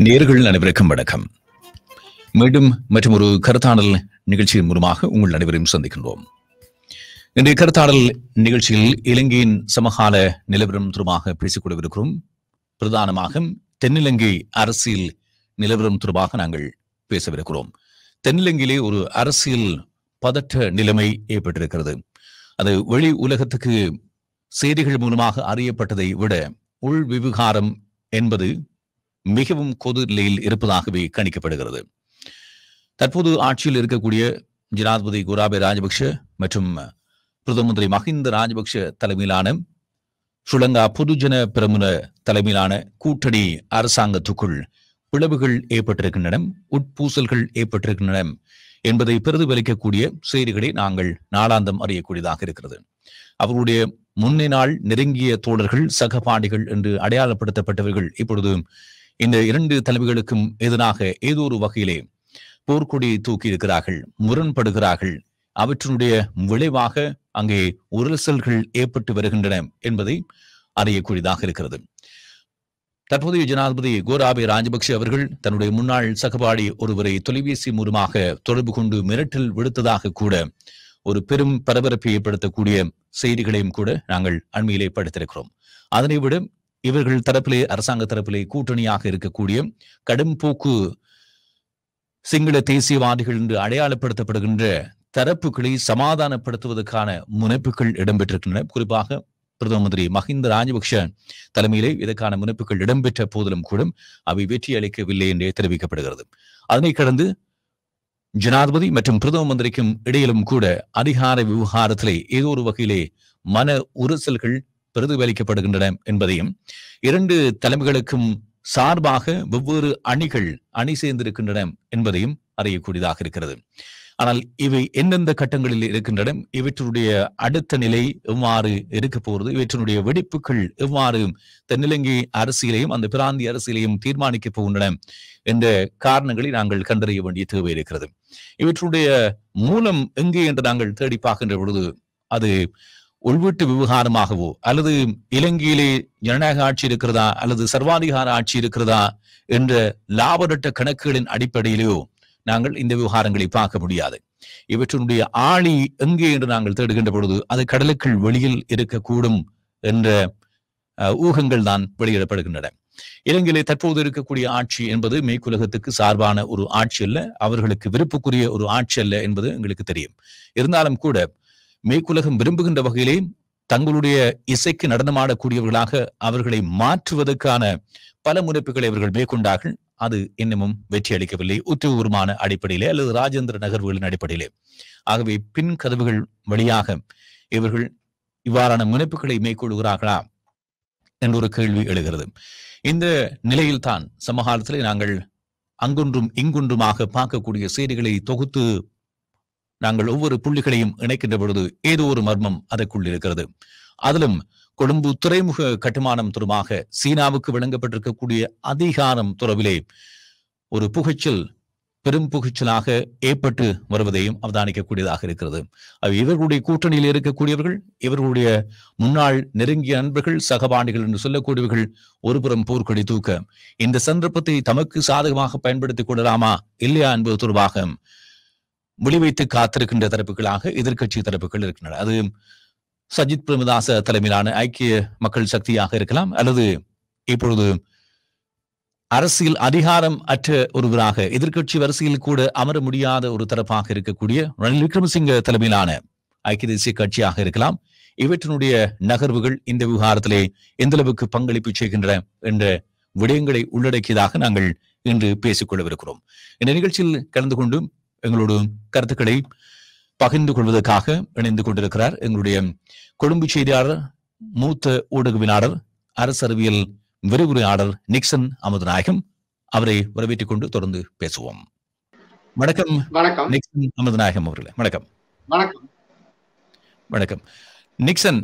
நேர்கள் அனைவருக்கும் வணக்கம் மீண்டும் மற்றும் ஒரு கருத்தாடல் நிகழ்ச்சியின் மூலமாக உங்கள் அனைவரையும் சந்திக்கின்றோம் இன்றைய கருத்தாடல் நிகழ்ச்சியில் இலங்கையின் சமகால நிலவரம் தொடர்பாக பேசிக் கொள்ளவிருக்கிறோம் பிரதானமாக தென்னிலங்கை அரசியல் நிலவரம் தொடர்பாக நாங்கள் பேசவிருக்கிறோம் தென்னிலங்கையிலே ஒரு அரசியல் பதற்ற நிலைமை ஏற்பட்டிருக்கிறது அது வெளி உலகத்துக்கு செய்திகள் மூலமாக அறியப்பட்டதை விட உள் விவகாரம் என்பது மிகவும் கொது நிலையில் இருப்பதாகவே கணிக்கப்படுகிறது தற்போது ஆட்சியில் இருக்கக்கூடிய ஜனாதிபதி குராபே ராஜபக்ஷ மற்றும் பிரதம மந்திரி மஹிந்த ராஜபக்ஷ தலைமையிலான ஸ்ரீலங்கா பொதுஜன பிரமுன தலைமையிலான கூட்டணி அரசாங்கத்துக்குள் பிளவுகள் ஏற்பட்டிருக்கின்றன உட்பூசல்கள் ஏற்பட்டிருக்கின்றன என்பதை பிரதிபலிக்கக்கூடிய செய்திகளை நாங்கள் நாளாந்தம் அறியக்கூடியதாக இருக்கிறது அவர்களுடைய முன்னே நாள் நெருங்கிய தோழர்கள் சகபாடிகள் என்று அடையாளப்படுத்தப்பட்டவர்கள் இப்பொழுது இந்த இரண்டு தலைமைகளுக்கும் எதிராக ஏதோ ஒரு வகையிலே போர்க்கொடியை தூக்கி இருக்கிறார்கள் முரண்படுகிறார்கள் அவற்றினுடைய விளைவாக அங்கே உரசல்கள் ஏற்பட்டு வருகின்றன என்பதை அறியக்கூடியதாக இருக்கிறது தற்போதைய ஜனாதிபதி கோராபே ராஜபக்ஷ அவர்கள் தன்னுடைய முன்னாள் சகபாடி ஒருவரை தொலைபேசி மூலமாக தொடர்பு கொண்டு மிரட்டல் விடுத்ததாக கூட ஒரு பெரும் பரபரப்பை ஏற்படுத்தக்கூடிய செய்திகளையும் கூட நாங்கள் அண்மையிலே படித்திருக்கிறோம் அதனை விட இவர்கள் தரப்பிலே அரசாங்க தரப்பிலே கூட்டணியாக இருக்கக்கூடிய கடும் போக்கு சிங்கள தேசியவாதிகள் என்று அடையாளப்படுத்தப்படுகின்ற தரப்புகளை சமாதானப்படுத்துவதற்கான முனைப்புகள் இடம்பெற்றிருக்கின்றன குறிப்பாக பிரதம மந்திரி மஹிந்த ராஜபக்ஷ தலைமையிலே இதற்கான முனைப்புகள் இடம்பெற்ற போதிலும் கூட அவை வெற்றி அளிக்கவில்லை என்றே தெரிவிக்கப்படுகிறது அதனை கடந்து ஜனாதிபதி மற்றும் பிரதம மந்திரிக்கும் இடையிலும் கூட அதிகார விவகாரத்திலே ஏதோ ஒரு வகையிலே மன உரசல்கள் பிரதிபலிக்கப்படுகின்றன என்பதையும் இரண்டு தலைமைகளுக்கும் சார்பாக வெவ்வேறு அணிகள் அணி சேர்ந்திருக்கின்றன என்பதையும் அறியக்கூடியதாக இருக்கிறது ஆனால் இவை எந்தெந்த கட்டங்களில் இருக்கின்றன இவற்றுடைய அடுத்த நிலை எவ்வாறு இருக்க போகிறது இவற்றினுடைய வெடிப்புகள் எவ்வாறு தென்னிலங்கை அரசியலையும் அந்த பிராந்திய அரசியலையும் தீர்மானிக்க போகின்றன என்ற காரணங்களை நாங்கள் கண்டறிய வேண்டிய தேவை இருக்கிறது இவற்றுடைய மூலம் எங்கே என்று நாங்கள் தேடி பார்க்கின்ற பொழுது அது உள்வீட்டு விவகாரமாகவோ அல்லது இலங்கையிலே ஜனநாயக ஆட்சி இருக்கிறதா அல்லது சர்வாதிகார ஆட்சி இருக்கிறதா என்ற லாபரட்ட கணக்குகளின் அடிப்படையிலேயோ நாங்கள் இந்த விவகாரங்களை பார்க்க முடியாது இவற்றினுடைய ஆணி எங்கே என்று நாங்கள் தேடுகின்ற பொழுது அது கடலுக்குள் வெளியில் இருக்கக்கூடும் என்ற ஊகங்கள் தான் வெளியிடப்படுகின்றன இலங்கையிலே தற்போது இருக்கக்கூடிய ஆட்சி என்பது மேற்குலகத்துக்கு சார்பான ஒரு ஆட்சி அல்ல அவர்களுக்கு விருப்புக்குரிய ஒரு ஆட்சி அல்ல என்பது எங்களுக்கு தெரியும் இருந்தாலும் கூட மேற்குலகம் விரும்புகின்ற வகையிலே தங்களுடைய இசைக்கு நடனமாடக்கூடியவர்களாக அவர்களை மாற்றுவதற்கான பல முனைப்புகளை அவர்கள் மேற்கொண்டார்கள் அது இன்னமும் வெற்றி அளிக்கவில்லை உத்தியபூர்வமான அடிப்படையிலே அல்லது ராஜேந்திர நகர்வுகளின் அடிப்படையிலே ஆகவே பின் கதவுகள் வழியாக இவர்கள் இவ்வாறான முனைப்புகளை மேற்கொள்கிறார்களா என்ற ஒரு கேள்வி எழுகிறது இந்த நிலையில்தான் சமகாலத்திலே நாங்கள் அங்கொன்றும் இங்கொன்றுமாக பார்க்கக்கூடிய செய்திகளை தொகுத்து நாங்கள் ஒவ்வொரு புள்ளிகளையும் இணைக்கின்ற பொழுது ஏதோ ஒரு மர்மம் அதற்குள் இருக்கிறது அதிலும் கொழும்பு துறைமுக கட்டுமானம் தொடர்பாக சீனாவுக்கு வழங்கப்பட்டிருக்கக்கூடிய அதிகாரம் தொடர்பிலே ஒரு புகைச்சல் பெரும் புகைச்சலாக ஏற்பட்டு வருவதையும் அவதானிக்கக்கூடியதாக இருக்கிறது இவர்களுடைய கூட்டணியில் இருக்கக்கூடியவர்கள் இவர்களுடைய முன்னாள் நெருங்கிய நண்பர்கள் சகபாண்டிகள் என்று சொல்லக்கூடியவர்கள் ஒருபுறம் போர்க்கொடி தூக்க இந்த சந்தர்ப்பத்தை தமக்கு சாதகமாக பயன்படுத்திக் கொள்ளலாமா இல்லையா என்பது தொடர்பாக விழிவைத்து காத்திருக்கின்ற தரப்புகளாக எதிர்கட்சி தரப்புகள் இருக்கின்றன அது சஜித் பிரேமதாச தலைமையிலான ஐக்கிய மக்கள் சக்தியாக இருக்கலாம் அல்லது இப்பொழுது அரசியல் அதிகாரம் அற்ற ஒருவராக எதிர்கட்சி வரிசையில் கூட அமர முடியாத ஒரு தரப்பாக இருக்கக்கூடிய ரணில் விக்ரமசிங்க தலைமையிலான ஐக்கிய தேசிய கட்சியாக இருக்கலாம் இவற்றினுடைய நகர்வுகள் இந்த விவகாரத்திலே எந்த அளவுக்கு பங்களிப்பு செய்கின்றன என்ற விடயங்களை உள்ளடக்கியதாக நாங்கள் இன்று பேசிக்கொள்ளவிருக்கிறோம் இந்த நிகழ்ச்சியில் கலந்து கொண்டு எங்களோட கருத்துக்களை பகிர்ந்து கொள்வதற்காக இணைந்து கொண்டிருக்கிறார் எங்களுடைய கொழும்பு செய்தியாளர் மூத்த ஊடகவியலாளர் அரசு அறிவியல் விரிவுரையாளர் நிக்சன் அமுதநாயகம் அவரை வரவேற்றுக் கொண்டு தொடர்ந்து பேசுவோம் வணக்கம் வணக்கம் நிக்சன் அமுதநாயகம் அவர்களே வணக்கம் வணக்கம் வணக்கம் நிக்சன்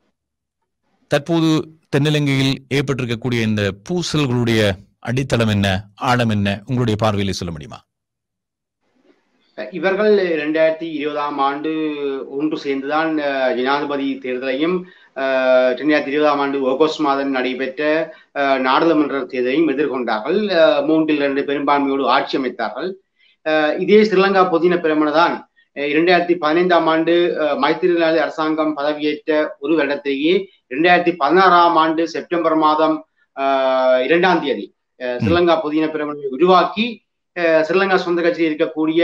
தற்போது தென்னிலங்கையில் ஏற்பட்டிருக்கக்கூடிய இந்த பூசல்களுடைய அடித்தளம் என்ன ஆழம் என்ன உங்களுடைய பார்வையிலே சொல்ல முடியுமா இவர்கள் இரண்டாயிரத்தி இருபதாம் ஆண்டு ஒன்று சேர்ந்துதான் அஹ், ஜனாதிபதி தேர்தலையும் அஹ், இரண்டாயிரத்தி இருபதாம் ஆண்டு ஆகஸ்ட் மாதம் நடைபெற்ற அஹ், நாடாளுமன்ற தேர்தலையும் எதிர்கொண்டார்கள் அஹ், மூன்றில் இரண்டு பெரும்பான்மையோடு ஆட்சி அமைத்தார்கள் அஹ், இதே ஸ்ரீலங்கா பொதின பிரமண தான் இரண்டாயிரத்தி பதினைந்தாம் ஆண்டு அஹ், மைத்திரிலால் அரசாங்கம் பதவியேற்ற ஒரு வருடத்திலேயே இரண்டாயிரத்தி பதினாறாம் ஆண்டு செப்டம்பர் மாதம் அஹ், இரண்டாம் தேதி அஹ், ஸ்ரீலங்கா பொதின பிரமணை உருவாக்கி அஹ், ஸ்ரீலங்கா சொந்த கட்சியில் இருக்கக்கூடிய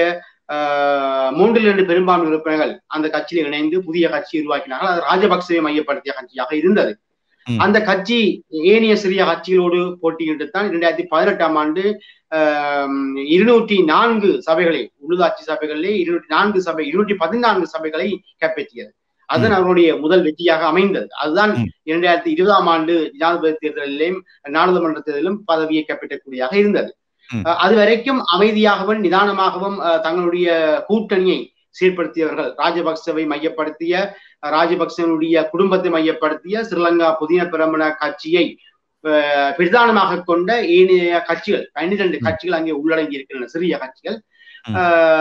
அஹ், மூன்றில் இரண்டு பெரும்பான்மை உறுப்பினர்கள் அந்த கட்சியில் இணைந்து புதிய கட்சி உருவாக்கினார்கள் அது ராஜபக்சவை மையப்படுத்திய கட்சியாக இருந்தது ம். அந்த கட்சி ஏனைய சிறிய கட்சிகளோடு போட்டியிட்டு தான் இரண்டாயிரத்தி பதினெட்டாம் ஆண்டு ஆஹ், இருநூற்றி நான்கு சபைகளை உள்ளூராட்சி சபைகளிலே இருநூற்றி நான்கு சபை இருநூற்றி பதினான்கு சபைகளை கைப்பற்றியது அதுதான் அவருடைய முதல் வெற்றியாக அமைந்தது அதுதான் ம். இரண்டாயிரத்தி இருபதாம் ஆண்டு ஜனாதிபதி தேர்தலிலும் நாடாளுமன்ற தேர்தலிலும் பதவியை கைப்பற்றக்கூடியதாக இருந்தது ம். அஹ், அது வரைக்கும் அமைதியாகவும் நிதானமாகவும் அஹ், தங்களுடைய கூட்டணியை சீர்படுத்தியவர்கள் ராஜபக்சவை மையப்படுத்திய ராஜபக்சனுடைய குடும்பத்தை மையப்படுத்திய ஸ்ரீலங்கா புதிய பிரமண கட்சியை அஹ், பிரதானமாக கொண்ட ஏனைய கட்சிகள் பன்னிரண்டு ம். கட்சிகள் அங்கே உள்ளடங்கி இருக்கின்றன சிறிய கட்சிகள் ம்.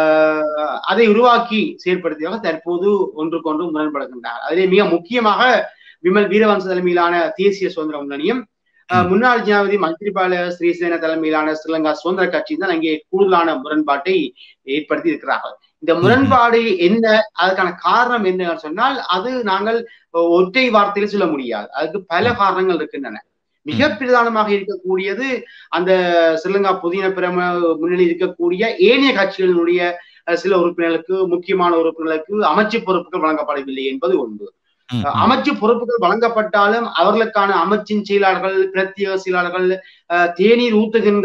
அஹ், அதை உருவாக்கி செயற்படுத்தியவர்கள் தற்போது ஒன்றுக்கொன்று முரண்படுகின்றனர் அதிலே மிக முக்கியமாக விமல் வீரவன்ச தலைமையிலான தேசிய சுதந்திர முன்னணியும் அஹ், ம். முன்னாள் ஜனாதிபதி மைத்ரிபால ஸ்ரீசேன தலைமையிலான ஸ்ரீலங்கா சுதந்திர கட்சி தான் அங்கே கூடுதலான முரண்பாட்டை ஏற்படுத்தி இருக்கிறார்கள் இந்த முரண்பாடு என்ன அதுக்கான காரணம் என்ன சொன்னால் அது நாங்கள் ஒற்றை வார்த்தையில் சொல்ல முடியாது அதுக்கு பல காரணங்கள் இருக்கின்றன மிக பிரதானமாக இருக்கக்கூடியது அந்த ஸ்ரீலங்கா புதிய பிரம முன்னணி இருக்கக்கூடிய ஏனைய கட்சிகளினுடைய அஹ், சில உறுப்பினர்களுக்கு முக்கியமான உறுப்பினர்களுக்கு அமைச்சு பொறுப்புகள் வழங்கப்படவில்லை என்பது ஒன்று ம், ம். அமைச்சு பொறுப்புகள் வழங்கப்பட்டாலும் அவர்களுக்கான அமைச்சின் செயலாளர்கள் பிரத்யேக செயலாளர்கள் அஹ், தேநீர் ஊத்துகின்ற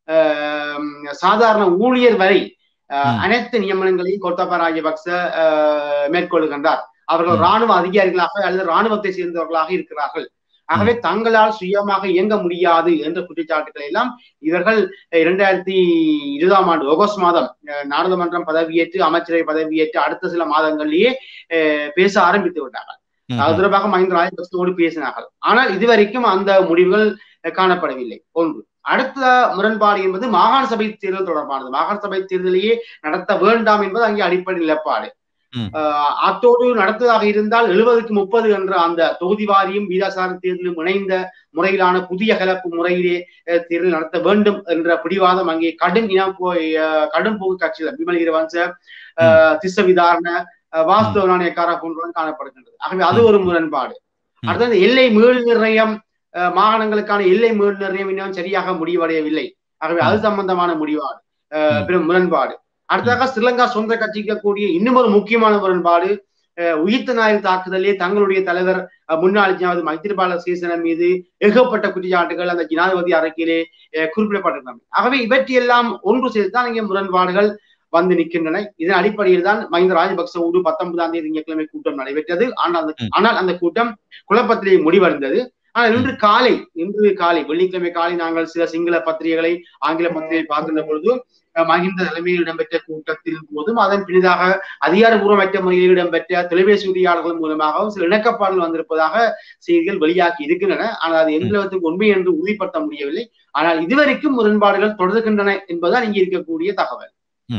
அஹ், சாதாரண ஊழியர் வரை அஹ், ம். அனைத்து நியமனங்களையும் கோத்தபா ராஜபக்ச அஹ், மேற்கொள்கின்றார் அவர்கள் ம். ராணுவ அதிகாரிகளாக அல்லது ராணுவத்தை சேர்ந்தவர்களாக இருக்கிறார்கள் ஆகவே தங்களால் சுயமாக இயங்க முடியாது என்ற குற்றச்சாட்டுகளை எல்லாம் இவர்கள் இரண்டாயிரத்தி இருபதாம் ஆண்டு ஆகஸ்ட் மாதம் அஹ், நாடாளுமன்றம் பதவியேற்று அமைச்சரவை பதவியேற்று அடுத்த சில மாதங்களிலேயே அஹ், பேச ஆரம்பித்து விட்டார்கள் ம், அது தொடர்பாக மஹிந்த ராஜபக்சவோடு பேசினார்கள் ஆனால் இதுவரைக்கும் அந்த முடிவுகள் அஹ், காணப்படவில்லை ஒன்று அடுத்த முரண்பாடு என்பது மாகாண சபை தேர்தல் தொடர்பானது மாகாண சபை தேர்தலையே நடத்த வேண்டாம் என்பது அங்கே அடிப்படை நிலப்பாடு ம். அஹ், அத்தோடு நடத்துவதாக இருந்தால் எழுபதுக்கு முப்பது என்ற அந்த தொகுதி வாரியும் வீதாசார தேர்தலும் இணைந்த முறையிலான புதிய கலப்பு முறையிலே அஹ், தேர்தல் நடத்த வேண்டும் என்ற பிடிவாதம் அங்கே கடும் இனம் போய் அஹ், கடும் போக்கு கட்சிகள் விமல் இரவன்ச அஹ், திஸ்ஸ விதாரண அஹ், வாஸ்தவ நாணயக்காரா போன்றவன் காணப்படுகின்றது ஆகவே அது ஒரு முரண்பாடு ம். அடுத்தது எல்லை மீள் நிர்ணயம் அஹ், மாகாணங்களுக்கான எல்லை மீள் நிர்ணயம் இன்னும் சரியாக முடிவடையவில்லை ஆகவே அது சம்பந்தமான முடிவாடு அஹ், ம். பெரும் முரண்பாடு அடுத்ததாக ஸ்ரீலங்கா சொந்த கட்சிக்கு கூடிய இன்னும் ஒரு முக்கியமான முரண்பாடு அஹ், உயிர்த்த ஞாயிறு தாக்குதலே தங்களுடைய தலைவர் அஹ், முன்னாள் ஜனாதிபதி மைத்திரிபால சிறிசேன மீது ஏகப்பட்ட குற்றச்சாட்டுகள் அந்த ஜனாதிபதி அறிக்கையிலே அஹ், குறிப்பிடப்பட்டிருந்தன ஆகவே இவற்றையெல்லாம் ஒன்று சேர்த்துதான் இங்கே முரண்பாடுகள் வந்து நிற்கின்றன இதன் அடிப்படையில் தான் மஹிந்த ராஜபக்சவோடு பத்தொன்பதாம் தேதி திங்கட்கிழமை கூட்டம் நடைபெற்றது ஆனால் அந்த ம். ஆனால் அந்த கூட்டம் குழப்பத்திலே முடிவடைந்தது ஆனால் இன்று காலை இன்று காலை வெள்ளிக்கிழமை காலை நாங்கள் சில சிங்கள பத்திரிகைகளை ஆங்கில பத்திரிகை பார்க்கின்ற பொழுது அஹ், மஹிந்த தலைமையில் இடம்பெற்ற கூட்டத்தின் போதும் அதன் பின்னதாக அதிகாரபூர்வமற்ற முறையில் இடம்பெற்ற தொலைபேசி உரையாடல்கள் மூலமாகவும் சில இணக்கப்பாடுகள் வந்திருப்பதாக செய்திகள் வெளியாகி இருக்கின்றன ஆனால் அது எந்த அளவுக்கு உண்மை என்று உறுதிப்படுத்த முடியவில்லை ஆனால் இதுவரைக்கும் முரண்பாடுகள் தொடர்கின்றன என்பதுதான் இங்கே இருக்கக்கூடிய தகவல்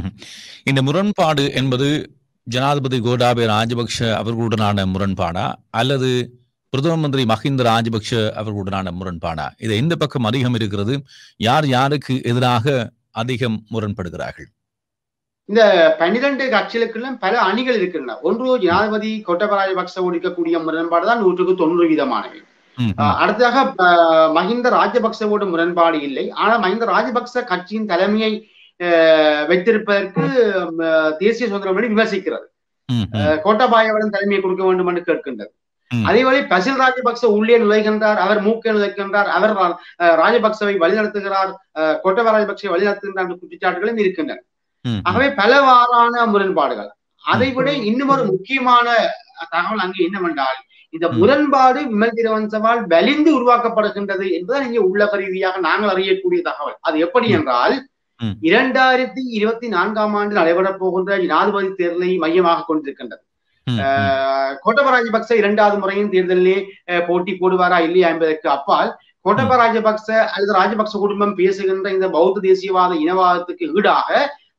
இந்த முரண்பாடு என்பது ஜனாதிபதி கோடாபய ராஜபக்ஷ அவர்களுடனான முரண்பாடா அல்லது பிரதம மந்திரி மஹிந்த ராஜபக்ஷ அவர்களுடனான முரண்பாடா இது எந்த பக்கம் அதிகம் இருக்கிறது யார் யாருக்கு எதிராக அதிகம் முரண்படுகிறார்கள் இந்த பன்னிரண்டு கட்சிகளுக்குள்ளும் பல அணிகள் இருக்கின்றன ஒன்று ஜனாதிபதி கோட்டபய ராஜபக்சவோடு இருக்கக்கூடிய முரண்பாடு தான் நூற்றுக்கு தொண்ணூறு வீதமானவை ம், அஹ் அடுத்ததாக அஹ், மஹிந்த ராஜபக்சவோடு முரண்பாடு இல்லை ஆனால் மஹிந்த ராஜபக்ச கட்சியின் தலைமையை அஹ், வைத்திருப்பதற்கு அஹ், தேசிய சுதந்திர முன்னணி விமர்சிக்கிறது ம், ம், அஹ், கோட்டாபாயவிடம் தலைமையை கொடுக்க வேண்டும் என்று கேட்கின்றது ம். அதேவேளை பசில் ராஜபக்ச உள்ளே நுழைகின்றார் அவர் மூக்கே நுழைக்கின்றார் அவர் ரா- அஹ், ராஜபக்சவை வழிநடத்துகிறார் அஹ், கோட்டபய ராஜபக்சவை வழிநடத்துகின்றார் என்ற குற்றச்சாட்டுகளும் இருக்கின்றன ம், ம். ஆகவே பலவாறான முரண்பாடுகள் அதை விட இன்னும் ஒரு முக்கியமான தகவல் அங்கே என்னவென்றால் இந்த ம். முரண்பாடு விமல் திருவன்சவால் வலிந்து உருவாக்கப்படுகின்றது என்பதுதான் இங்கே உள்ளக ரீதியாக நாங்கள் அறியக்கூடிய தகவல் அது எப்படி ம். என்றால் ம். இரண்டாயிரத்தி இருபத்தி நான்காம் ஆண்டு நடைபெறப் போகின்ற ஜனாதிபதி தேர்தலை மையமாக கொண்டிருக்கின்றது ம், ம். அஹ், கோட்டபய ராஜபக்ச இரண்டாவது முறையும் தேர்தலிலே அஹ், போட்டி போடுவாரா இல்லையா என்பதற்கு அப்பால் கோட்டபய ராஜபக்ச அல்லது ராஜபக்ச குடும்பம் பேசுகின்ற இந்த பௌத்த தேசியவாத இனவாதத்துக்கு ஈடாக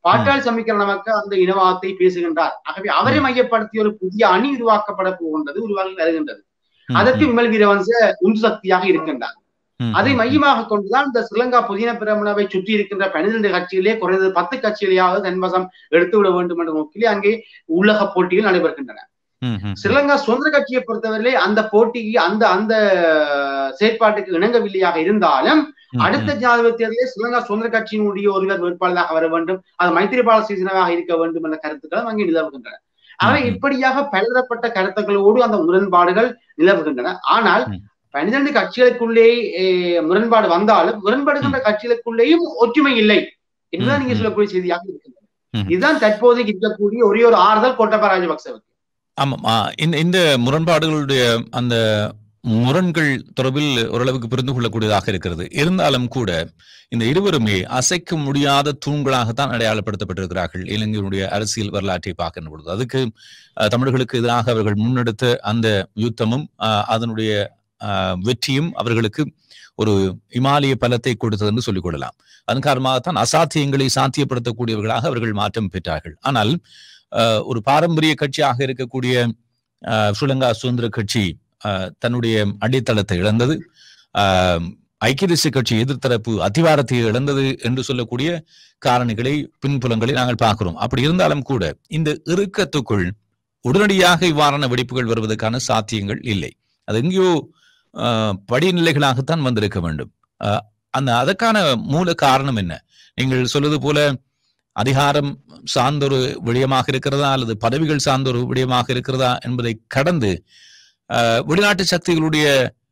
பாட்டாளி சமிக்கிற நமக்கு அந்த இனவாதத்தை பேசுகின்றார் ஆகவே அவரை மையப்படுத்தி ஒரு புதிய அணி உருவாக்கப்பட போகின்றது உருவாகி வருகின்றது ம், அதற்கு ம், விமல் வீரவன்ச உந்து சக்தியாக இருக்கின்றார் ம், அதை ம், மையமாக கொண்டுதான் இந்த ஸ்ரீலங்கா புதின பிரமணவை சுற்றி இருக்கின்ற பன்னிரண்டு கட்சிகளே குறைந்தது பத்து கட்சிகளையாவது தன்வசம் எடுத்து விட வேண்டும் என்ற நோக்கிலே அங்கே உள்ளக போட்டிகள் நடைபெறுகின்றன ம், ம், ஸ்ரீலங்கா சுதந்திர கட்சியை பொறுத்தவரையிலே அந்த போட்டிக்கு அந்த அந்த செயற்பாட்டுக்கு இணங்கவில்லையாக இருந்தாலும் ம், அடுத்த ஜனாதிபதி தேர்தலில் ஸ்ரீலங்கா சுதந்திர கட்சியினுடைய ஒருவர் வேட்பாளராக வர வேண்டும் அது மைத்திரிபால சிறிசேனாவாக இருக்க வேண்டும் என்ற கருத்துக்களும் அங்கே நிலவுகின்றன ஆக ம், ம். இப்படியாக பலதரப்பட்ட கருத்துக்களோடு அந்த முரண்பாடுகள் நிலவுகின்றன ஆனால் ம். பன்னிரண்டு கட்சிகளுக்குள்ளே eh, முரண்பாடு வந்தாலும் முரண்படுகின்ற கட்சிகளுக்குள்ளேயும் ஒற்றுமை இல்லை என்பதுதான் ம், நீங்க ம். சொல்லக்கூடிய செய்தியாக இருக்கின்றது ம். இதுதான் தற்போதைக்கு இருக்கக்கூடிய ஒரே ஒரு ஆறுதல் கோட்டபா ராஜபக்சவுக்கு ஆமாம் ஆ, இந்த இந்த முரண்பாடுகளுடைய அந்த முரண்கள் தொடர்பில் ஓரளவுக்கு புரிந்து கொள்ளக்கூடியதாக இருக்கிறது இருந்தாலும் கூட இந்த இருவருமே அசைக்க முடியாத தூண்களாகத்தான் அடையாளப்படுத்தப்பட்டிருக்கிறார்கள் இலங்கையினுடைய அரசியல் வரலாற்றை பார்க்கின்ற பொழுது அதுக்கு அஹ், தமிழர்களுக்கு எதிராக அவர்கள் முன்னெடுத்த அந்த யுத்தமும் அஹ், அதனுடைய அஹ், வெற்றியும் அவர்களுக்கு ஒரு இமாலய பலத்தை கொடுத்தது என்று சொல்லிக் கொள்ளலாம் அதன் காரணமாகத்தான் அசாத்தியங்களை சாத்தியப்படுத்தக்கூடியவர்களாக அவர்கள் மாற்றம் பெற்றார்கள் ஆனால் அஹ், ஒரு பாரம்பரிய கட்சியாக இருக்கக்கூடிய அஹ், ஸ்ரீலங்கா சுதந்திர கட்சி அஹ், தன்னுடைய அடித்தளத்தை இழந்தது அஹ், ஐக்கிய தேசிய கட்சி எதிர்த்தரப்பு அதிகாரத்தை இழந்தது என்று சொல்லக்கூடிய காரணிகளை பின்புலங்களை நாங்கள் பார்க்கிறோம் அப்படி இருந்தாலும் கூட இந்த இறுக்கத்துக்குள் உடனடியாக இவ்வாறான வெடிப்புகள் வருவதற்கான சாத்தியங்கள் இல்லை அது எங்கேயோ அஹ், படிநிலைகளாகத்தான் வந்திருக்க வேண்டும் அஹ், அந்த அதற்கான மூல காரணம் என்ன நீங்கள் சொல்வது போல அதிகாரம் சார்ந்த ஒரு விடயமாக இருக்கிறதா அல்லது பதவிகள் சார்ந்த ஒரு விடயமாக இருக்கிறதா என்பதை கடந்து அஹ், வெளிநாட்டு சக்திகளுடைய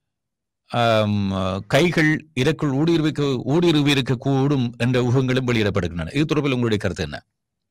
ஆம், கைகள் இதற்குள் ஊடுருவிக்க ஊடுருவி இருக்க கூடும் என்ற ஊகங்களும் வெளியிடப்படுகின்றன இது தொடர்பில் உங்களுடைய கருத்து என்ன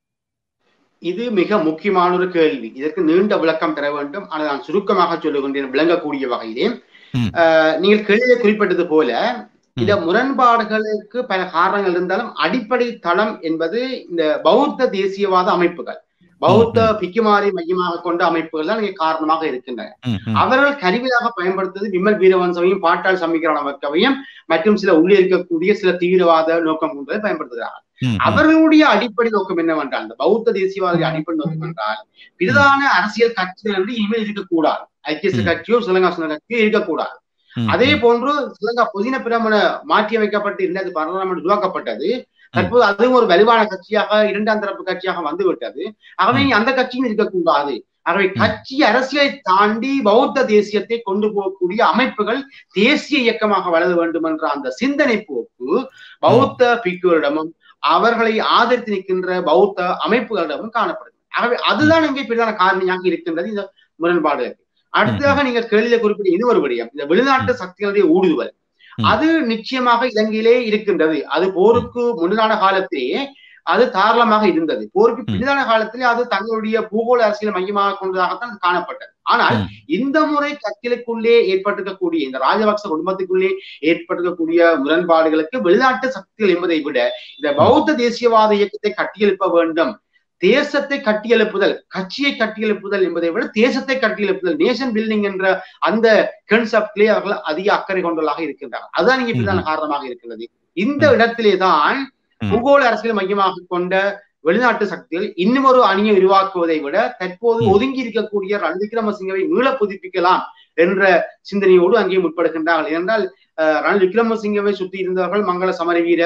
இது மிக முக்கியமான ஒரு கேள்வி இதற்கு நீண்ட விளக்கம் பெற வேண்டும் ஆனால் நான் சுருக்கமாக சொல்லுகின்றேன் விளங்கக்கூடிய வகையிலே ம். அஹ், நீங்கள் கேள்வியை குறிப்பிட்டது போல இந்த ம், முரண்பாடுகளுக்கு பல காரணங்கள் இருந்தாலும் அடிப்படை தளம் என்பது இந்த பௌத்த தேசியவாத அமைப்புகள் பௌத்த ம். பிக்குமாரி மையமாக கொண்ட அமைப்புகள் தான் இங்கே காரணமாக இருக்கின்றன ம், ம், அவர்கள் கருவியாக பயன்படுத்துவது விமல் வீரவன்சவையும் பாட்டாள் சமீகரணவக்கவையும் மற்றும் சில உள்ளே இருக்கக்கூடிய சில தீவிரவாத நோக்கம் கொண்டதை பயன்படுத்துகிறார்கள் ம், ம், அவர்களுடைய அடிப்படை நோக்கம் என்னவென்றால் இந்த பௌத்த தேசியவாத அடிப்படை நோக்கம் என்றால் பிரதான அரசியல் கட்சிகள் என்று இனிமேல் இருக்கக்கூடாது ஐக்கிய ம். கட்சியோ சிலங்கா சுதந்திர கட்சியோ இருக்கக்கூடாது ம், அதே ம், போன்று சிலங்கா பொதின பிரமண மாற்றி அமைக்கப்பட்டு இரண்டாயிரத்தி பதினொன்றாம் உருவாக்கப்பட்டது தற்போது அதுவும் ஒரு வலுவான கட்சியாக இரண்டாம் தரப்பு கட்சியாக வந்து விட்டது ஆகவே ம். அந்த கட்சியும் இருக்கக்கூடாது ஆகவே கட்சி அரசியலை தாண்டி பௌத்த தேசியத்தை கொண்டு போகக்கூடிய அமைப்புகள் தேசிய இயக்கமாக வளர வேண்டும் என்ற அந்த சிந்தனை போக்கு பௌத்த பிக்குகளிடமும் அவர்களை ஆதரித்து நிற்கின்ற பௌத்த அமைப்புகளிடமும் காணப்படுகிறது ஆகவே அதுதான் இங்கே பிரதான காரணியாக இருக்கின்றது இந்த முரண்பாடுகளுக்கு அடுத்ததாக நீங்கள் கேள்வியில குறிப்பிட்ட இது ஒரு விடயம் இந்த வெளிநாட்டு சக்திகளுடைய ஊடுருவல் ம். அது நிச்சயமாக இலங்கையிலே இருக்கின்றது அது போருக்கு முன்னான காலத்திலேயே அது தாராளமாக இருந்தது போருக்கு ம். பின்னான காலத்திலே அது தங்களுடைய பூகோள அரசியல் மையமாக கொண்டதாகத்தான் அது காணப்பட்டது ஆனால் ம். இந்த முறை கட்சிகளுக்குள்ளே ஏற்பட்டிருக்கக்கூடிய இந்த ராஜபக்ச குடும்பத்துக்குள்ளே ஏற்பட்டிருக்கக்கூடிய முரண்பாடுகளுக்கு வெளிநாட்டு சக்திகள் என்பதை விட இந்த பௌத்த தேசியவாத இயக்கத்தை கட்டியெழுப்ப வேண்டும் தேசத்தை கட்டியெழுப்புதல் கட்சியை கட்டியெழுப்புதல் என்பதை விட தேசத்தை கட்டியெழுப்புதல் நேஷன் பில்டிங் என்ற அந்த கன்செப்ட்லேயே அவர்கள் அதிக அக்கறை கொண்டவர்களாக இருக்கின்றார்கள் அதுதான் இங்கே பிரதான காரணமாக இருக்கிறது இந்த ம். இடத்திலே தான் ம். பூகோள அரசியல் மையமாக கொண்ட வெளிநாட்டு சக்திகள் இன்னும் ஒரு அணியை உருவாக்குவதை விட தற்போது ம். ஒதுங்கி இருக்கக்கூடிய ரணில் விக்ரமசிங்கவை மீள புதுப்பிக்கலாம் என்ற சிந்தனையோடு அங்கே முற்படுகின்றார்கள் ஏனென்றால் அஹ், ரணில் விக்ரமசிங்கவை சுற்றி இருந்தவர்கள் மங்கள சமரவீர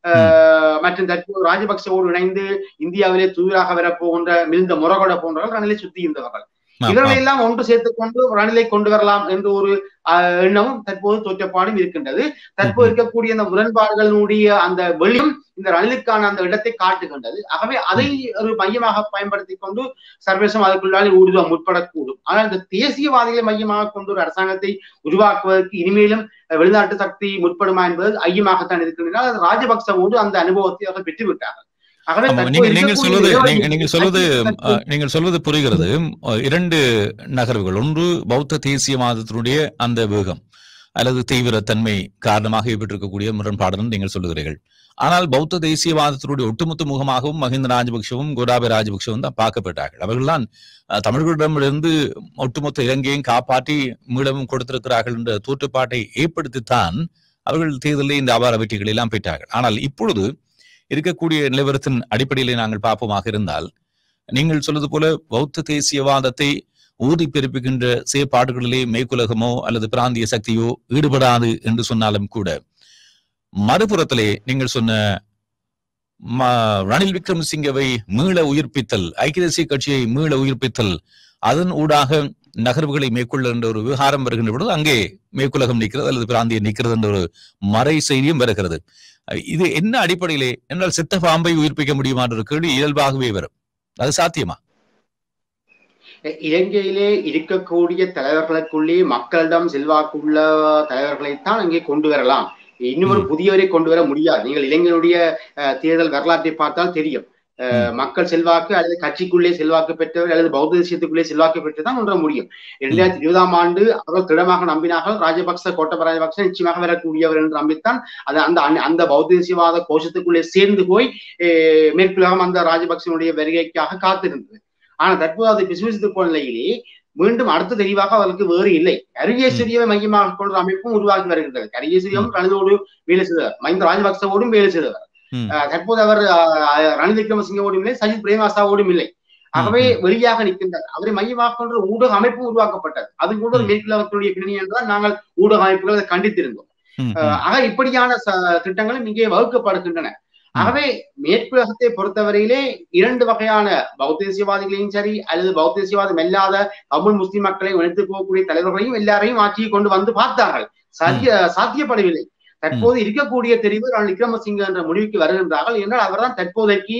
அஹ், மற்றும் தற்போது ராஜபக்சவோடு இணைந்து இந்தியாவிலே தூதராக வரப்போகின்ற மிகுந்த முரகொட போன்றவர்கள் ரணிலை சுற்றி இருந்தவர்கள் ஆ, இவர்களை ஆ. எல்லாம் ஒன்று சேர்த்துக் கொண்டு ரணிலை கொண்டு வரலாம் என்ற ஒரு அஹ், எண்ணமும் தற்போது தோற்றப்பாடும் இருக்கின்றது தற்போது இருக்கக்கூடிய அந்த முரண்பாடுகளுடைய அந்த வெளியும் இந்த ரணிலுக்கான அந்த இடத்தை காட்டுகின்றது ஆகவே அதை ஒரு மையமாக பயன்படுத்தி கொண்டு சர்வதேசம் அதுக்குள்ளாலே ஊடுருவ முற்படக்கூடும் ஆனால் இந்த தேசியவாதிகளை மையமாக கொண்டு ஒரு அரசாங்கத்தை உருவாக்குவதற்கு இனிமேலும் அஹ், வெளிநாட்டு சக்தி முற்படுமா என்பது ஐயமாகத்தான் இருக்கின்றன அது ராஜபக்சவோடு அந்த அனுபவத்தை அவர்கள் பெற்றுவிட்டார்கள் ஆகவே ஆமா, தற்போது நீங்க நீங்கள் இருக்கக்கூடிய சொல்வது நிலவரம் நீங்க- நீங்கள் சொல்வது கட்சி- அஹ், நீங்கள் சொல்வது புரிகிறது அஹ், இரண்டு நகர்வுகள் ஒன்று பௌத்த தேசியவாதத்தினுடைய அந்த வேகம் அல்லது தீவிரத்தன்மை காரணமாக ஏற்பட்டிருக்கக்கூடிய முரண்பாடுன்னு நீங்கள் சொல்லுகிறீர்கள் ஆனால் பௌத்த தேசியவாதத்தினுடைய ஒட்டுமொத்த முகமாகவும் மஹிந்த ராஜபக்சவும் கோடாபய ராஜபக்சவும் தான் பார்க்கப்பட்டார்கள் அவர்கள்தான் அஹ், தமிழர்களிடமிருந்து ஒட்டுமொத்த இலங்கையும் காப்பாற்றி மீளவும் கொடுத்திருக்கிறார்கள் என்ற தோற்றுப்பாட்டை ஏற்படுத்தித்தான் அவர்கள் தேர்தலில் இந்த அபார வெற்றிகளை எல்லாம் பெற்றார்கள் ஆனால் இப்பொழுது இருக்கக்கூடிய நிலவரத்தின் அடிப்படையிலே நாங்கள் பார்ப்போமாக இருந்தால் நீங்கள் சொல்வது போல பௌத்த தேசியவாதத்தை ஊதி பிறப்பிக்கின்ற செயற்பாடுகளிலே மேற்குலகமோ அல்லது பிராந்திய சக்தியோ ஈடுபடாது என்று சொன்னாலும் கூட மறுபுறத்திலே நீங்கள் சொன்ன ம- ரணில் விக்ரமசிங்கவை மீள உயிர்ப்பித்தல் ஐக்கிய தேசிய கட்சியை மீள உயிர்ப்பித்தல் அதன் ஊடாக நகர்வுகளை மேற்கொள்ளுகின்ற ஒரு விவகாரம் வருகின்ற பொழுது அங்கே மேற்குலகம் நிற்கிறது அல்லது பிராந்தியம் நிற்கிறது என்ற ஒரு மறை செய்தியும் வருகிறது அஹ் இது என்ன அடிப்படையிலே என்றால் செத்த பாம்பை உயிர்ப்பிக்க முடியுமா என்ற ஒரு கேள்வி இயல்பாகவே வரும் அது சாத்தியமா இலங்கையிலே இருக்கக்கூடிய தலைவர்களுக்குள்ளே மக்களிடம் செல்வாக்குள்ள தலைவர்களைத்தான் அங்கே கொண்டு வரலாம் இன்னொரு புதியவரை கொண்டு வர முடியாது நீங்கள் இளைஞருடைய அஹ், தேர்தல் வரலாற்றை பார்த்தால் தெரியும் அஹ், மக்கள் செல்வாக்கு அல்லது கட்சிக்குள்ளே செல்வாக்கு பெற்றவர் அல்லது பௌத்த தேசியத்துக்குள்ளே செல்வாக்கு பெற்றுதான் கொண்டு வர முடியும் இரண்டாயிரத்தி இருபதாம் ஆண்டு அவர்கள் திடமாக நம்பினார்கள் ராஜபக்ச கோட்டப ராஜபக்ச நிச்சயமாக வரக்கூடியவர் என்று நம்பித்தான் அது அந்த அந்ந- அந்த பௌத்த தேசியவாத கோஷத்துக்குள்ளே சேர்ந்து போய் அஹ், மேற்குலகம் அந்த ராஜபக்சனுடைய வருகைக்காக காத்திருந்தது ஆனா தற்போது அது பிசுபிசுத்து போன நிலையிலே மீண்டும் அடுத்த தெளிவாக அவருக்கு வேறு இல்லை கரியேஸ்வரியை மையமாக கொண்ட அமைப்பும் உருவாகி வருகின்றது கரியேஸ்வரியும் ரணிதோடு வேலை செய்தவர் மஹிந்த ராஜபக்சவோடும் வேலை செய்தவர் ம். அஹ் தற்போது அவர் அஹ், ரணில் விக்ரமசிங்கவோடும் இல்லை சஜித் பிரேமதாசாவோடும் இல்லை ஆகவே ம், ம். வெளியாக நிற்கின்றார் அவரை மையமாக கொண்ட ஊடக அமைப்பு உருவாக்கப்பட்டது அது கூட ஒரு ம். மேற்குலகத்துடைய பின்னணி என்றால் நாங்கள் ஊடக அமைப்புகளை கண்டித்திருந்தோம் ம், ம். அஹ் ஆக இப்படியான ச- திட்டங்களும் இங்கே வகுக்கப்படுகின்றன ஆகவே மேற்குலகத்தை பொறுத்தவரையிலே இரண்டு வகையான பௌத்த தேசியவாதிகளையும் சரி அல்லது பௌத்த தேசியவாதம் இல்லாத தமிழ் முஸ்லிம் மக்களை இணைத்து போகக்கூடிய தலைவர்களையும் எல்லாரையும் ஆட்சியை கொண்டு வந்து பார்த்தார்கள் சரிய சாத்தியப்படவில்லை தற்போது இருக்கக்கூடிய தெரிவு ரணில் விக்ரமசிங்க என்ற முடிவுக்கு வருகின்றார்கள் என்றால் அவர்தான் தற்போதைக்கு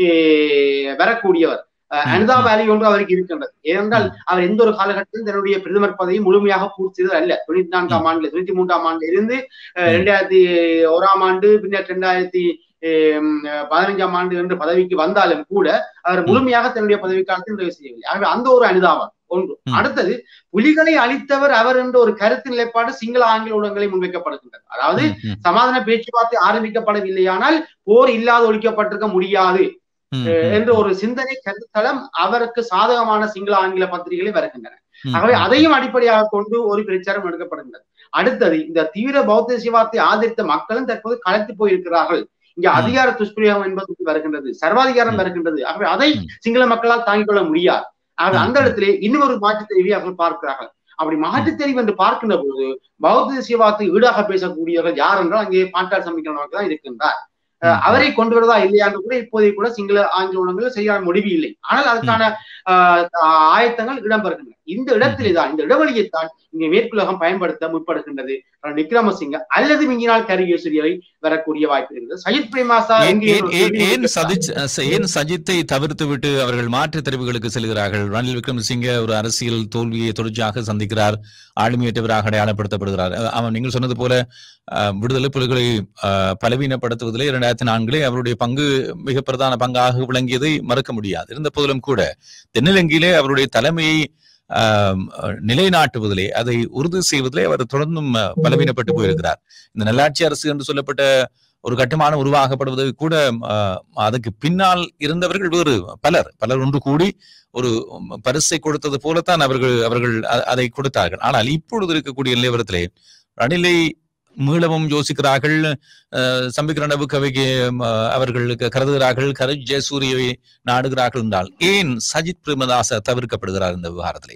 eh, வரக்கூடியவர் அஹ், ம், அனிதா ம். வேலி ஒன்று அவருக்கு இருக்கின்றது ஏனென்றால் அவர் எந்த ஒரு காலகட்டத்திலும் தன்னுடைய பிரதமர் பதவியை முழுமையாக பூர்த்தி செய்தது அல்ல தொண்ணூத்தி நான்காம் ஆண்டுல தொண்ணூத்தி மூன்றாம் ஆண்டுல இருந்து அஹ், ம். ரெண்டாயிரத்தி ஓராம் ஆண்டு பின்னர் ரெண்டாயிரத்தி ஹம், பதினைஞ்சாம் ஆண்டு என்று பதவிக்கு வந்தாலும் கூட அவர் முழுமையாக தன்னுடைய பதவி காலத்தில் நிறைவு செய்யவில்லை ஆகவே அந்த ஒரு அனுதாபம் ஒன்று ம். அடுத்தது புலிகளை அழித்தவர் அவர் என்ற ஒரு கருத்து நிலைப்பாடு சிங்கள ஆங்கில ஊடகங்களை முன்வைக்கப்படுகின்றது அதாவது ம், ம். சமாதான பேச்சுவார்த்தை ஆரம்பிக்கப்படவில்லையானால் போர் இல்லாது ஒழிக்கப்பட்டிருக்க முடியாது ம், அஹ், ம். என்ற ஒரு சிந்தனை கருத்தளம் அவருக்கு சாதகமான சிங்கள ஆங்கில பத்திரிகைகளை வருகின்றன ம், ஆகவே ம். அதையும் அடிப்படையாக கொண்டு ஒரு பிரச்சாரம் எடுக்கப்படுகின்றது அடுத்தது இந்த தீவிர பௌத்த தேசியவாதத்தை ஆதரித்த மக்களும் தற்போது கலத்து போயிருக்கிறார்கள் இங்க ம். அதிகார துஷ்பிரயோகம் என்பது வருகின்றது சர்வாதிகாரம் ம். வருகின்றது ஆகவே அதை ம். சிங்கள மக்களால் தாங்கிக் கொள்ள முடியாது ஆகவே ம். அந்த இடத்திலே இன்னொரு மாற்றுத் தெரிவை அவர்கள் பார்க்கிறார்கள் அப்படி மாற்றுத் தெரிவு என்று பார்க்கின்ற போது பௌத்த தேசியவாதத்தை ஈடாக பேசக்கூடியவர்கள் யார் என்றால் அங்கே பாட்டாள் சமைக்கிறவர்கள் தான் இருக்கின்றார் அஹ் ம். அவரை கொண்டு வருவதா இல்லையா என்று கூட இப்போதைக்கு கூட சிங்கள ஆங்கில ஊடகங்கள் சரியான முடிவு இல்லை ஆனால் அதுக்கான ஆஹ் ஆயத்தங்கள் இடம்பெறுகின்றன இந்த இடத்திலே தான் இந்த இடைவெளியைத்தான் இங்கே மேற்குலகம் பயன்படுத்த முற்படுகின்றது ரணில் விக்ரமசிங்க அல்லது மிஞ்சினால் கரிகேசரியவை வரக்கூடிய வாய்ப்பு இருக்கிறது சஜித் பிரேமாசா ஏன் எங்கே ஏன்- ஒரு ஏன்- கேள்வி ஏன் கேட்கிறார். சஜித் ச- ஏன் சஜித்தை தவிர்த்து விட்டு அவர்கள் மாற்றுத் தெரிவுகளுக்கு செல்கிறார்கள் ரணில் விக்ரமசிங்க ஒரு அரசியல் தோல்வியை தொடர்ச்சியாக சந்திக்கிறார் ஆளுமையற்றவராக அடையாளப்படுத்தப்படுகிறார் அஹ் அவன் நீங்கள் சொன்னது போல அஹ், விடுதலை புலிகளை அஹ், பலவீனப்படுத்துவதிலே இரண்டாயிரத்தி நான்கிலே அவருடைய பங்கு மிக பிரதான பங்காக விளங்கியதை மறுக்க முடியாது இருந்த போதிலும் கூட தென்னிலங்கையிலே அவருடைய தலைமையை ஆஹ், நிலைநாட்டுவதிலே அதை உறுதி செய்வதிலே அவர் தொடர்ந்தும் அஹ், பலவீனப்பட்டு போயிருக்கிறார் இந்த நல்லாட்சி அரசு என்று சொல்லப்பட்ட ஒரு கட்டுமானம் உருவாக்கப்படுவது கூட ஆஹ், அதுக்கு பின்னால் இருந்தவர்கள் வேறு பலர் பலர் ஒன்று கூடி ஒரு பரிசை கொடுத்தது போலத்தான் அவர்கள் அவர்கள் அ- அதை கொடுத்தார்கள் ஆனால் இப்பொழுது இருக்கக்கூடிய நிலவரத்திலே ரணிலை மீளவும் யோசிக்கிறார்கள் அஹ், சம்பிக்கிரணவு கவிக்கு அவர்கள் கருதுகிறார்கள் கரு ஜெயசூரியவை நாடுகிறார்கள் என்றால் ஏன் சஜித் பிரேமதாச தவிர்க்கப்படுகிறார் இந்த விவகாரத்திலே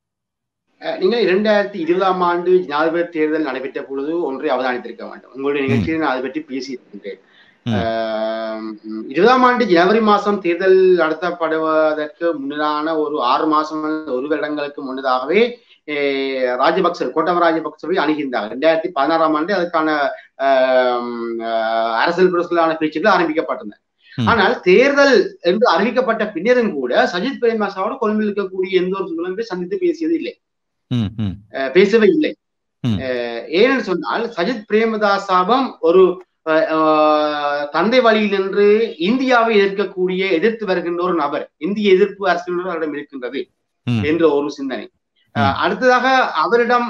அஹ் நீங்கள் இரண்டாயிரத்தி இருபதாம் ஆண்டு ஜனாதிபதி தேர்தல் நடைபெற்ற பொழுது ஒன்றை அவதானித்திருக்க வேண்டும் உங்களுடைய நிகழ்ச்சியில் நான் அதை பற்றி பேசியிருக்கின்றேன் ம். அஹ் இருபதாம் ஆண்டு ஜனவரி மாதம் தேர்தல் நடத்தப்படுவதற்கு முன்னதான ஒரு ஆறு மாசம் ஒரு வருடங்களுக்கு முன்னதாகவே அஹ் ராஜபக்ச கோட்டப ராஜபக்சவை அணுகின்றார் ரெண்டாயிரத்தி பதினாறாம் ஆண்டு அதுக்கான அஹ், அஹ், அரசியல் புரட்சிகளான பேச்சுக்கள் ஆரம்பிக்கப்பட்டன ம். ஆனால் தேர்தல் என்று அறிவிக்கப்பட்ட பின்னரும் கூட சஜித் பிரேமதாசாவோடு கொழும்பில் இருக்கக்கூடிய எந்த ஒரு சூழலும் சந்தித்து பேசியது இல்லை ம், ம், அஹ் பேசவே இல்லை ம். அஹ் ஏனென்று சொன்னால் சஜித் பிரேமதாசாவும் ஒரு அஹ், அஹ், தந்தை வழியில் நின்று இந்தியாவை எதிர்க்கக்கூடிய எதிர்த்து வருகின்ற ஒரு நபர் இந்திய எதிர்ப்பு அரசியல் அவரிடம் இருக்கின்றது ம். என்ற ஒரு சிந்தனை அஹ், அடுத்ததாக அவரிடம்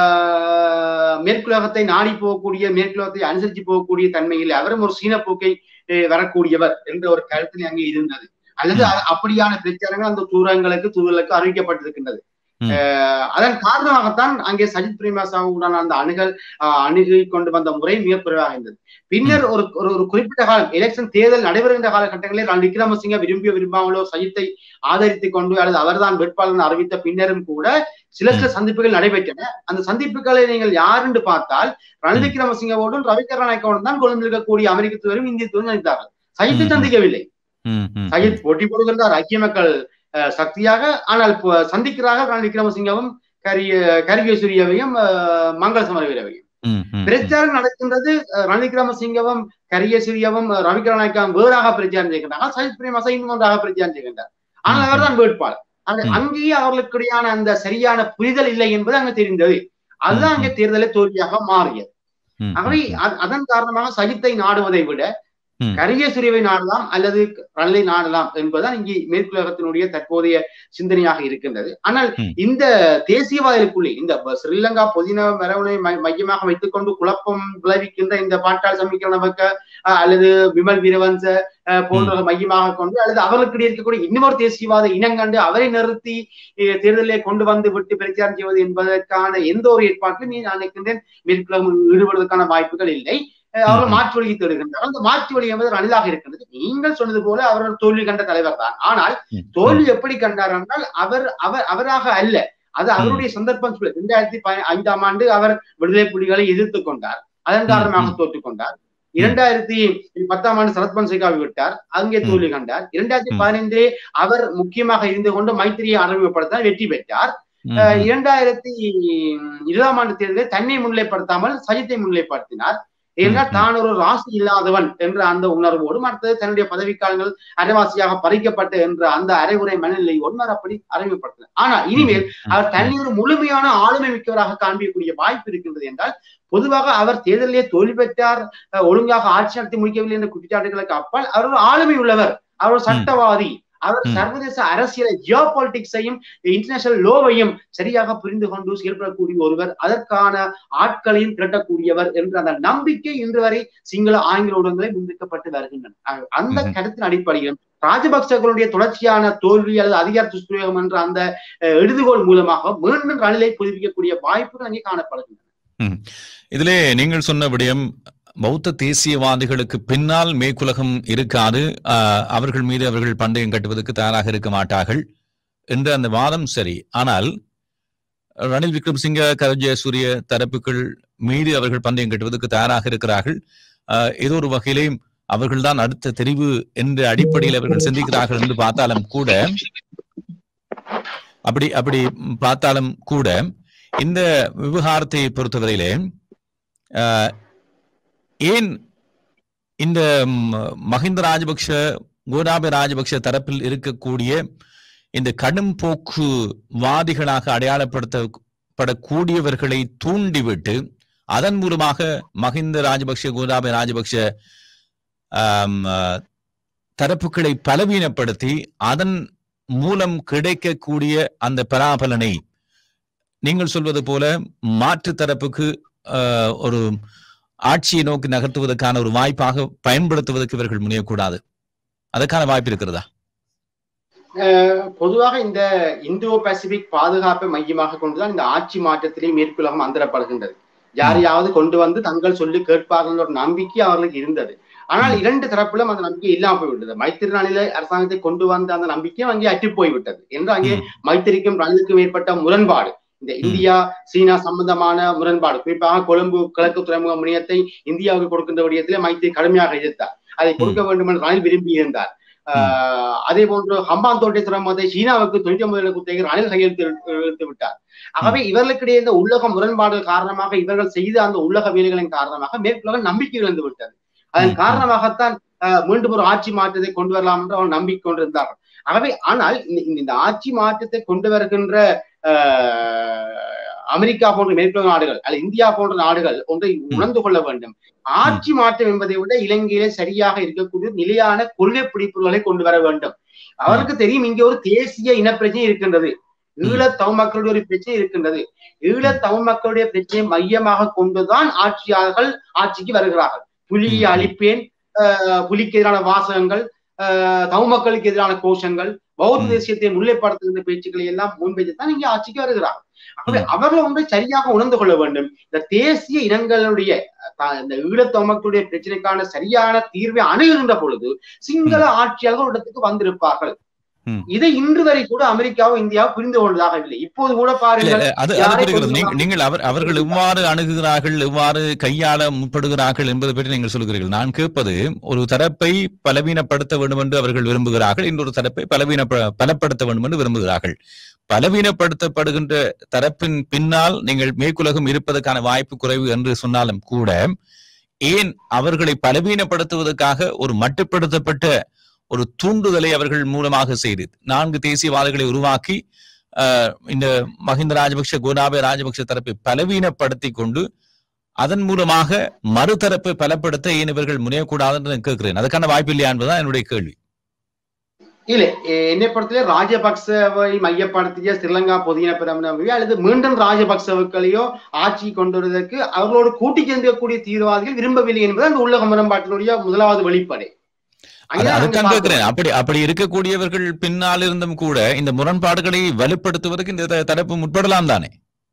அஹ், மேற்குலகத்தை நாடி போகக்கூடிய மேற்குலகத்தை அனுசரித்து போகக்கூடிய தன்மையில் அவரும் ஒரு சீன போக்கை அஹ், வரக்கூடியவர் என்ற ஒரு கருத்தில் அங்கே இருந்தது அல்லது அ- அப்படியான பிரச்சாரங்கள் அந்த தூரங்களுக்கு தூதர்களுக்கு அறிவிக்கப்பட்டிருக்கின்றது ம். அஹ் அதன் காரணமாகத்தான் அங்கே சஜித் பிரேமதாசவுடன் அந்த அணுகல் அஹ், அணுகி கொண்டு வந்த முறை மிக குறைவாக இருந்தது பின்னர் ஒரு ஒரு ஒரு குறிப்பிட்ட காலம் எலெக்ஷன் தேர்தல் நடைபெறுகின்ற காலகட்டங்களில் ரணில் விக்ரமசிங்க விரும்பிய விரும்பாமலோ சஜித்தை ஆதரித்துக் கொண்டு அல்லது அவர்தான் வேட்பாளர் அறிவித்த பின்னரும் கூட சில சில சந்திப்புகள் நடைபெற்றன அந்த சந்திப்புகளை நீங்கள் யாருன்னு பார்த்தால் ரணில் ம். விக்ரமசிங்கவோடும் ரவி கருணாநாயக்கவோடும் தான் கொழும்பில் இருக்கக்கூடிய அமெரிக்க தூதரும் இந்திய தூதரும் சந்தித்தார்கள் சஜித்தை ம். சந்திக்கவில்லை ம், ம், சஜித் போட்டி போடுகின்றார் ஐக்கிய மக்கள் அஹ், சக்தியாக ஆனால் இப்போ சந்திக்கிறார்கள் ரணில் விக்ரமசிங்கவும் கரிய கரிகேஸ்வரியவையும் அஹ், மங்கள சமரவீரவையும் ம், ம், பிரச்சாரம் நடக்கின்றது அஹ், ரணில் விக்ரமசிங்கவும் கரியசூரியவும் அஹ், ரவி கருணாநாயக்கம் வேறாக பிரச்சாரம் செய்கின்றார்கள் சஜித் பிரேமசா இன்னும் ஒன்றாக பிரச்சாரம் செய்கின்றார் ஆனால் ம். அவர்தான் வேட்பாளர் அங்க ம். அங்கேயே அவர்களுக்கிடையான அந்த சரியான புரிதல் இல்லை என்பது அங்கு தெரிந்தது அதுதான் ம். அங்கே தேர்தலை தோல்வியாக மாறியது ம், ஆகவே அ- அதன் காரணமாக சஜித்தை நாடுவதை விட ம். கரியசூரியவை நாடலாம் அல்லது ரணிலை நாடலாம் என்பதுதான் இங்கே மேற்குலகத்தினுடைய தற்போதைய சிந்தனையாக இருக்கின்றது ஆனால் ம். இந்த தேசியவாதிகளுக்குள்ளே இந்த ப- ஸ்ரீலங்கா பொதின மரபனை மை- மையமாக வைத்துக் கொண்டு குழப்பம் விளைவிக்கின்ற இந்த பாட்டாள் சமிக்கரணவக்க அஹ், அல்லது விமல் வீரவன்ச அஹ், போன்ற மையமாக கொண்டு அல்லது அவர்களுக்கிடையே இருக்கக்கூடிய இன்னொரு தேசியவாத இனங்கண்டு அவரை நிறுத்தி அஹ், தேர்தலிலே கொண்டு வந்து விட்டு பிரச்சாரம் செய்வது என்பதற்கான எந்த ஒரு ஏற்பாட்டிலும் நான் நினைக்கின்றேன் மேற்குலகம் ஈடுபடுவதற்கான வாய்ப்புகள் இல்லை அஹ் அவர்கள் ம். மாற்று வழியை தேடுகின்றனர் அந்த மாற்று வழி என்பது ரணிலாக இருக்கின்றது நீங்கள் சொன்னது போல அவர்கள் தோல்வி கண்ட தலைவர் தான் ஆனால் ம். தோல்வி எப்படி கண்டார் என்றால் அவர் அவர் அவராக அல்ல அது அவருடைய சந்தர்ப்பம் சொல்லு இரண்டாயிரத்தி ப- ஐந்தாம் ஆண்டு அவர் விடுதலை புலிகளை எதிர்த்துக் கொண்டார் அதன் காரணமாக ம். தோற்றுக் கொண்டார் இரண்டாயிரத்தி பத்தாம் ஆண்டு சரத் பன்சேகாவை விட்டார் அங்கே ம். தோல்வி கண்டார் இரண்டாயிரத்தி ம். பதினைந்திலே அவர் முக்கியமாக இருந்து கொண்டு மைத்திரியை அறிமுகப்படுத்த வெற்றி பெற்றார் ம், அஹ் ம். இரண்டாயிரத்தி இருபதாம் ஆண்டு தேர்தலில் தன்னை முன்னிலைப்படுத்தாமல் சஜித்தை முன்னிலைப்படுத்தினார் ஏனென்றால் ம், ம். தான் ஒரு ராசி இல்லாதவன் என்ற அந்த உணர்வோடும் அடுத்தது தன்னுடைய பதவிக்காலங்கள் அரைவாசியாக பறிக்கப்பட்ட என்ற அந்த அரைகுறை மனநிலையோடும் அவர் அப்படி அறிமுகப்படுத்தினார் ஆனால் இனிமேல் அவர் தன்னை ஒரு முழுமையான ஆளுமை மிக்கவராக காண்பிக்கக்கூடிய வாய்ப்பு இருக்கின்றது என்றால் பொதுவாக அவர் தேர்தலிலே தோல்வி பெற்றார் அஹ், ஒழுங்காக ஆட்சி நடத்தி முடிக்கவில்லை என்ற குற்றச்சாட்டுகளுக்கு அப்பால் அவர் ஒரு ஆளுமை உள்ளவர் அவர் ஒரு சட்டவாதி அவர் ம். சர்வதேச அரசியலை ஜியோ பாலிட்டிக்ஸையும் இன்டர்நேஷனல் லோவையும் சரியாக புரிந்து கொண்டு செயல்படக்கூடிய ஒருவர் அதற்கான ஆட்களையும் திரட்டக்கூடியவர் என்ற அந்த நம்பிக்கை இன்று வரை சிங்கள ஆங்கில ஊடகங்களை முன்வைக்கப்பட்டு வருகின்றன அஹ் அந்த ம்ஹும். கருத்தின் அடிப்படையில் ராஜபக்சர்களுடைய தொடர்ச்சியான தோல்வி அல்லது அதிகார துஷ்பிரயோகம் என்ற அந்த அஹ், எழுதுகோள் மூலமாக மீண்டும் ரணிலை புதுப்பிக்கக்கூடிய வாய்ப்புகள் அங்கே காணப்படுகின்றன இதிலே நீங்கள் சொன்ன விடயம் பௌத்த தேசியவாதிகளுக்கு பின்னால் மேற்குலகம் இருக்காது ஆஹ், அவர்கள் மீது அவர்கள் பந்தயம் கட்டுவதற்கு தயாராக இருக்க மாட்டார்கள் என்ற அந்த வாதம் சரி ஆனால் ரணில் விக்ரம்சிங்க கரஜயசூரிய தரப்புகள் மீது அவர்கள் பந்தயம் கட்டுவதற்கு தயாராக இருக்கிறார்கள் ஆஹ், ஏதோ ஒரு வகையிலே அவர்கள்தான் அடுத்த தெரிவு என்ற அடிப்படையில் அவர்கள் சிந்திக்கிறார்கள் என்று பார்த்தாலும் கூட அப்படி அப்படி பார்த்தாலும் கூட இந்த விவகாரத்தை பொறுத்தவரையிலே ஆஹ், ஏன் இந்த ம், மஹிந்த ராஜபக்ஷ கோதாபய ராஜபக்ஷ தரப்பில் இருக்கக்கூடிய இந்த கடும் போக்கு வாதிகளாக அடையாளப்படுத்தப்படக்கூடியவர்களை தூண்டிவிட்டு அதன் மூலமாக மஹிந்த ராஜபக்ஷ கோதாபய ராஜபக்ஷ ஆம், ஆஹ், தரப்புகளை பலவீனப்படுத்தி அதன் மூலம் கிடைக்கக்கூடிய அந்த பலாபலனை நீங்கள் சொல்வது போல மாற்று தரப்புக்கு ஆஹ், ஒரு ஆட்சியை நோக்கி நகர்த்துவதற்கான ஒரு வாய்ப்பாக பயன்படுத்துவதற்கு இவர்கள் முனையக்கூடாது அதற்கான வாய்ப்பு இருக்கிறதா பொதுவாக இந்த இந்தோ பசிபிக் பாதுகாப்பை மையமாக கொண்டுதான் இந்த ஆட்சி மாற்றத்திலே மேற்குலகம் அந்தரப்படுகின்றது யாரையாவது கொண்டு வந்து தங்கள் சொல்லி கேட்பார்கள் ஒரு நம்பிக்கை அவர்களுக்கு இருந்தது ஆனால் ம். இரண்டு தரப்பிலும் அந்த நம்பிக்கை இல்லாமல் போய்விட்டது மைத்திரி ரணில அரசாங்கத்தை கொண்டு வந்த அந்த நம்பிக்கையும் அங்கே அற்று போய்விட்டது என்று அங்கே ம், மைத்திரிக்கும் ரணிலுக்கும் ஏற்பட்ட முரண்பாடு இந்த இந்தியா சீனா சம்பந்தமான முரண்பாடு குறிப்பாக கொழும்பு கிழக்கு துறைமுக முனையத்தை இந்தியாவுக்கு கொடுக்கின்ற விடயத்திலே மைத்திரி கடுமையாக எதிர்த்தார் அதை கொடுக்க வேண்டும் என்று ரணில் விரும்பி இருந்தார் ஆஹ் அதே போன்று ஹம்பாந்தோட்டை துறைமுகத்தை சீனாவுக்கு தொண்ணூத்தி ஒன்பது குத்தகை ரணில் கையெழுத்து எழுத்து விட்டார் ஆகவே இவர்களுக்கிடையே இந்த உள்ளக முரண்பாடுகள் காரணமாக இவர்கள் செய்த அந்த உள்ளக வேலைகளின் காரணமாக மேற்குலகம் நம்பிக்கை இழந்து விட்டது அதன் ம். காரணமாகத்தான் ஆஹ் மீண்டும் ஒரு ஆட்சி மாற்றத்தை கொண்டு வரலாம் என்று அவர் நம்பிக்கை கொண்டிருந்தார்கள் ஆகவே ஆனால் இந்த- இந்த- இந்த ஆட்சி மாற்றத்தை கொண்டு வருகின்ற ஆஹ், அமெரிக்கா போன்ற மேற்குலக நாடுகள் அல்ல இந்தியா போன்ற நாடுகள் ஒன்றை உணர்ந்து கொள்ள வேண்டும் ஆட்சி மாற்றம் என்பதை விட இலங்கையிலே சரியாக இருக்கக்கூடிய நிலையான கொள்கை பிடிப்புகளை கொண்டு வர வேண்டும் அவருக்கு தெரியும் இங்கே ஒரு தேசிய இனப்பிரச்சனை இருக்கின்றது ஈழத் தமிழ் மக்களுடைய ஒரு பிரச்சனை இருக்கின்றது ஈழத் தமிழ் மக்களுடைய பிரச்சனையை மையமாக கொண்டுதான் ஆட்சியாளர்கள் ஆட்சிக்கு வருகிறார்கள் புலியை ம். அழிப்பேன் ஆஹ் புலிக்கு எதிரான வாசகங்கள் ஆஹ் தமிழ் மக்களுக்கு எதிரான கோஷங்கள் பௌத்த ம். தேசியத்தை முல்லைப்படுத்துகின்ற பேச்சுக்களை எல்லாம் முன்வைத்து தான் இங்கே ஆட்சிக்கு வருகிறார் ஆகவே ம். அவர்கள் ஒன்றை சரியாக உணர்ந்து கொள்ள வேண்டும் இந்த தேசிய இனங்களுடைய த- இந்த ஈழத்தொமக்களுடைய பிரச்சனைக்கான சரியான தீர்வை அணுகுகின்ற பொழுது சிங்கள ஆட்சியாளர்கள் ஒரு இடத்துக்கு வந்திருப்பார்கள் ம். இதை இன்று வரை கூட அமெரிக்காவோ இந்தியாவோ புரிந்து கொண்டதாக இல்லை இப்போது கூட இல்ல, பாருங்கள் இல்ல, அது அது யாரை புரிகிறது கொண்டு நீங்க- நீங்கள் அவர் அவர்கள் எவ்வாறு அணுகுகிறார்கள் எவ்வாறு கையாள முற்படுகிறார்கள் என்பது பற்றி நீங்கள் சொல்கிறீர்கள் நான் கேட்பது ஒரு தரப்பை பலவீனப்படுத்த வேண்டும் என்று அவர்கள் விரும்புகிறார்கள் இன்னொரு தரப்பை பலவீன பலப்படுத்த வேண்டும் என்று விரும்புகிறார்கள் பலவீனப்படுத்தப்படுகின்ற தரப்பின் பின்னால் நீங்கள் மேற்குலகம் இருப்பதற்கான வாய்ப்பு குறைவு என்று சொன்னாலும் கூட ஏன் அவர்களை பலவீனப்படுத்துவதற்காக ஒரு மட்டுப்படுத்தப்பட்ட ஒரு தூண்டுதலை அவர்கள் மூலமாக செய்து நான்கு தேசியவாதிகளை உருவாக்கி ஆஹ், இந்த மஹிந்த ராஜபக்ஷ கோதாபய ராஜபக்ஷ தரப்பை பலவீனப்படுத்தி கொண்டு அதன் மூலமாக மறுதரப்பை பலப்படுத்த ஏன் இவர்கள் முனையக்கூடாது என்று நான் கேட்கிறேன் அதுக்கான வாய்ப்பு இல்லையா என்பதுதான் என்னுடைய கேள்வி இல்லை எ- என்னை பொறுத்தவரை ராஜபக்சவை மையப்படுத்திய ஸ்ரீலங்கா பொதுஜன பிரமுனவையோ அல்லது மீண்டும் ராஜபக்சவுக்களையோ ஆட்சி கொண்டு வருவதற்கு அவர்களோடு கூட்டி சேர்ந்திருக்கக்கூடிய தீவிரவாதிகள் விரும்பவில்லை என்பது அந்த உள்ளக முரண்பாட்டினுடைய முதலாவது வெளிப்பாடு அது- அங்கதான் அதுதான் நாங்க கேட்கிறேன் அப்படி அப்படி இருக்கக்கூடியவர்கள் பின்னால் இருந்தும் கூட இந்த முரண்பாடுகளை வலுப்படுத்துவதற்கு இந்த த- தரப்பு முற்படலாம் தானே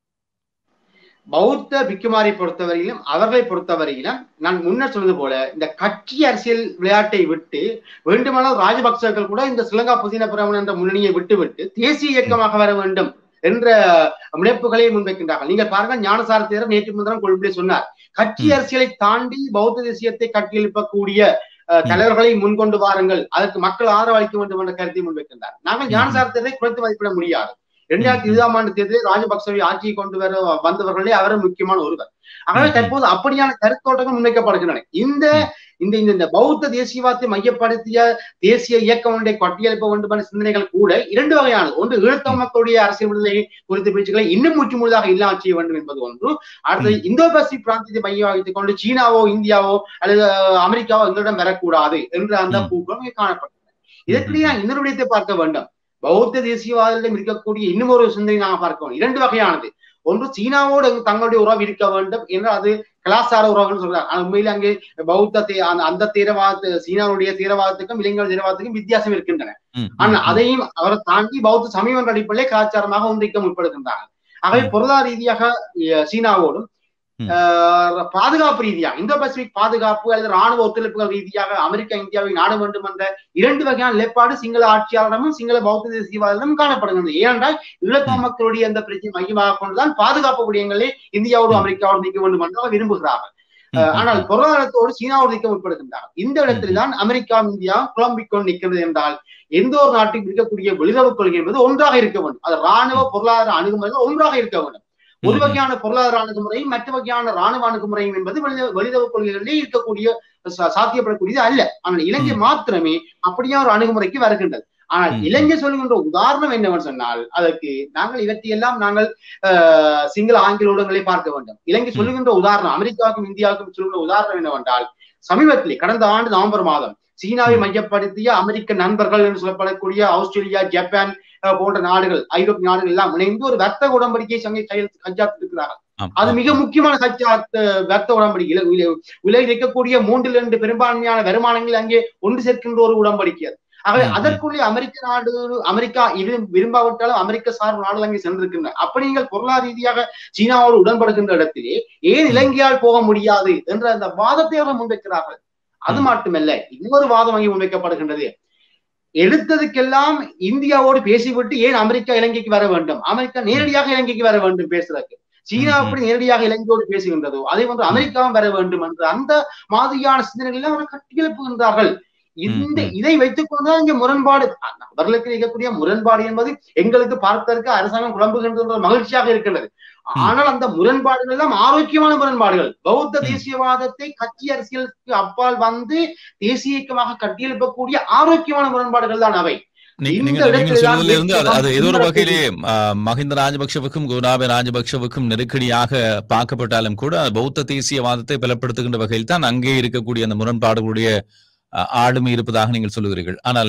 பௌத்த பிக்குமாரை பொறுத்தவரையிலும் அவர்களை பொறுத்தவரையிலும் நான் முன்னர் சொன்னது போல இந்த கட்சி அரசியல் விளையாட்டை விட்டு வேண்டுமானால் ராஜபக்சர்கள் கூட இந்த ஸ்ரீலங்கா புதின பிரமண என்ற முன்னணியை விட்டு விட்டு தேசிய இயக்கமாக வர வேண்டும் என்ற முனைப்புகளை முன்வைக்கின்றார்கள் நீங்கள் பாருங்கள் ஞானசார தேரர் நேற்று முன்தினம் கொள்கையை சொன்னார் கட்சி ம். அரசியலை தாண்டி பௌத்த தேசியத்தை கட்டியெழுப்பக்கூடிய அஹ், ம். தலைவர்களை முன்கொண்டு வாருங்கள் அதற்கு மக்கள் ஆதரவளிக்க வேண்டும் என்ற கருத்தை முன்வைக்கின்றார் நாங்கள் ம். ஞானசார தேரரை குறைத்து மதிப்பிட முடியாது இரண்டாயிரத்தி இருபதாம் ஆண்டு தேர்தலில் ராஜபக்சவை ஆட்சியை கொண்டு வர வந்தவர்களே அவரும் முக்கியமான ஒருவர் ஆகவே ம். தற்போது அப்படியான கருத்தோட்டங்கள் முன்வைக்கப்படுகின்றன இந்த ம். இந்த இந்த இந்த பௌத்த தேசியவாதத்தை மையப்படுத்திய தேசிய இயக்கம் ஒன்றை கட்டியெழுப்ப வேண்டும் என்ற சிந்தனைகள் கூட இரண்டு வகையானது ஒன்று ஈழத்த மக்களுடைய அரசியல் விடுதலை குறித்த பேச்சுக்களை இன்னும் முற்று முழுதாக இல்லாமல் செய்ய வேண்டும் என்பது ஒன்று அடுத்தது இந்தோ பசிபிக் பிராந்தியத்தை மையமாக வைத்துக் கொண்டு சீனாவோ இந்தியாவோ அல்லது அஹ், அமெரிக்காவோ எங்களிடம் வரக்கூடாது என்ற அந்த ம். கூட்டம் இங்கே காணப்படுகிறது இதற்கிடையே நான் இன்னொரு விடயத்தை பார்க்க வேண்டும் பௌத்த தேசியவாதிகளிடம் இருக்கக்கூடிய இன்னும் ஒரு சிந்தனை நாங்கள் பார்க்க வேண்டும் இரண்டு வகையானது ஒன்று சீனாவோடு எங்க- தங்களுடைய உறவு இருக்க வேண்டும் என்று அது கலாச்சார உறவுகள் சொல்றாங்க ஆனா உண்மையில அங்கே பௌத்த தே- அந்த- அந்த தீவிரவாத சீனாவுடைய தீவிரவாதத்துக்கும் இளைஞர் தீவிரவாதத்துக்கும் வித்தியாசம் இருக்கின்றன ம், ஆனா ம், அதையும் அவரை தாண்டி பௌத்த சமயம் என்ற அடிப்படையிலே கலாச்சாரமாக ஒன்றிக்க முற்படுகின்றார்கள் ஆகவே ம். பொருளாதார ரீதியாக அஹ், சீனாவோடும் ம். அஹ், பாதுகாப்பு ரீதியாக இந்தோ பசிபிக் பாதுகாப்பு அல்லது ராணுவ ஒத்துழைப்புகள் ரீதியாக அமெரிக்கா இந்தியாவை நாட வேண்டும் என்ற இரண்டு வகையான நிலைப்பாடு சிங்கள ஆட்சியாளரிடமும் சிங்கள பௌத்த தேசியவாதிடமும் காணப்படுகிறது ஏனென்றால் ஈழத்த ம். மக்களுடைய அந்த பிரச்சனை மையமாக கொண்டுதான் பாதுகாப்பு விடயங்களே இந்தியாவோடு ம். அமெரிக்காவோடு நிற்க வேண்டும் என்று அவர் விரும்புகிறார்கள் ம், அஹ் ம், ஆனால் ம். பொருளாதாரத்தோடு சீனாவோடு நிற்க முற்படுகின்றார் இந்த இடத்தில் தான் அமெரிக்கா இந்தியா குழம்பிக் கொண்டு நிற்கிறது என்றால் எந்த ஒரு நாட்டில் இருக்கக்கூடிய வெளியுறவு கொள்கை என்பது ஒன்றாக இருக்க வேண்டும் அது ராணுவ பொருளாதார அணுகுமுறைகள் ஒன்றாக இருக்க வேண்டும் ஒரு ம், ம். வகையான பொருளாதார அணுகுமுறையும் மற்ற வகையான ராணுவ அணுகுமுறையும் என்பது வெளி- வெளியுறவு கொள்கைகளிலே இருக்கக்கூடிய சா- சாத்தியப்படக்கூடியது அல்ல ஆனால் இலங்கை மாத்திரமே அப்படியே ஒரு அணுகுமுறைக்கு வருகின்றது ஆனால் ம், ம். இலங்கை சொல்கின்ற உதாரணம் என்னவென்று சொன்னால் அதற்கு நாங்கள் இவற்றையெல்லாம் நாங்கள் ஆஹ், சிங்கள ஆங்கில ஊடகங்களை பார்க்க வேண்டும் இலங்கை ம். சொல்லுகின்ற உதாரணம் அமெரிக்காவுக்கும் இந்தியாவுக்கும் சொல்கின்ற உதாரணம் என்னவென்றால் சமீபத்திலே கடந்த ஆண்டு நவம்பர் மாதம் சீனாவை ம். மையப்படுத்திய அமெரிக்க நண்பர்கள் என்று சொல்லப்படக்கூடிய ஆஸ்திரேலியா ஜப்பான் அஹ், போன்ற நாடுகள் ஐரோப்பிய நாடுகள் எல்லாம் இணைந்து ஒரு வர்த்தக உடன்படிக்கையை சங்கை கையெழுத்து கைச்சாத்திருக்கிறார்கள் ஆம், அது ஆம், மிக முக்கியமான கட்சாத்து வர்த்தக உடன்படிக்கை உல- உல- உலகில் இருக்கக்கூடிய மூன்றில் இரண்டு பெரும்பான்மையான வருமானங்கள் அங்கே ஒன்று சேர்க்கின்ற ஒரு உடன்படிக்கை அது ஆகவே ம், ம். அதற்குள்ளே அமெரிக்க நாடு அமெரிக்கா இது விரும்பாவிட்டாலும் அமெரிக்க சார்பு நாடுகள் அங்கே சென்றிருக்கின்றன அப்படி நீங்கள் பொருளாதார ரீதியாக சீனாவோடு உடன்படுகின்ற இடத்திலே ஏன் ம். இலங்கையால் போக முடியாது என்ற அந்த வாதத்தை அவர்கள் முன்வைக்கிறார்கள் அது ம். மட்டுமல்ல இன்னொரு வாதம் அங்கே முன்வைக்கப்படுகின்றது எடுத்ததுக்கெல்லாம் இந்தியாவோடு பேசிவிட்டு ஏன் அமெரிக்கா இலங்கைக்கு வர வேண்டும் அமெரிக்கா நேரடியாக இலங்கைக்கு வர வேண்டும் பேசுறதுக்கு சீனா ம், ம். எப்படி நேரடியாக இலங்கையோடு பேசுகின்றதோ அதே போன்று அமெரிக்காவும் வர வேண்டும் என்று அந்த மாதிரியான சிந்தனைகளை அவர்கள் கட்டியெழுப்புகின்றார்கள் இந்த ம், ம். இதை வைத்துக் கொண்டுதான் இங்க முரண்பாடு அவர்களுக்கு இருக்கக்கூடிய முரண்பாடு என்பது எங்களுக்கு பார்ப்பதற்கு அரசாங்கம் குழம்புகின்ற மகிழ்ச்சியாக இருக்கின்றது ம். ஆனால் அந்த முரண்பாடுகள் எல்லாம் ஆரோக்கியமான முரண்பாடுகள் பௌத்த ம். தேசியவாதத்தை கட்சி அரசியலுக்கு அப்பால் வந்து தேசிய இயக்கமாக கட்டியெழுப்பக்கூடிய ஆரோக்கியமான முரண்பாடுகள் தான் அவை நீங்க இந்த நீங்க- நீங்கள் இடத்தில் தான் சொல்வதிலிருந்து அது அது ஏதோ ஒரு இந்த வகையிலே ஆ, மஹிந்த ராஜபக்ஷவுக்கும் கோதாபய ராஜபக்ஷவுக்கும் நெருக்கடியாக பார்க்கப்பட்டாலும் கூட பௌத்த தேசியவாதத்தை பலப்படுத்துகின்ற வகையில் தான் அங்கே இருக்கக்கூடிய அந்த முரண்பாடுகளுடைய ஆ, ஆளுமை இருப்பதாக நீங்கள் சொல்லுகிறீர்கள் ஆனால்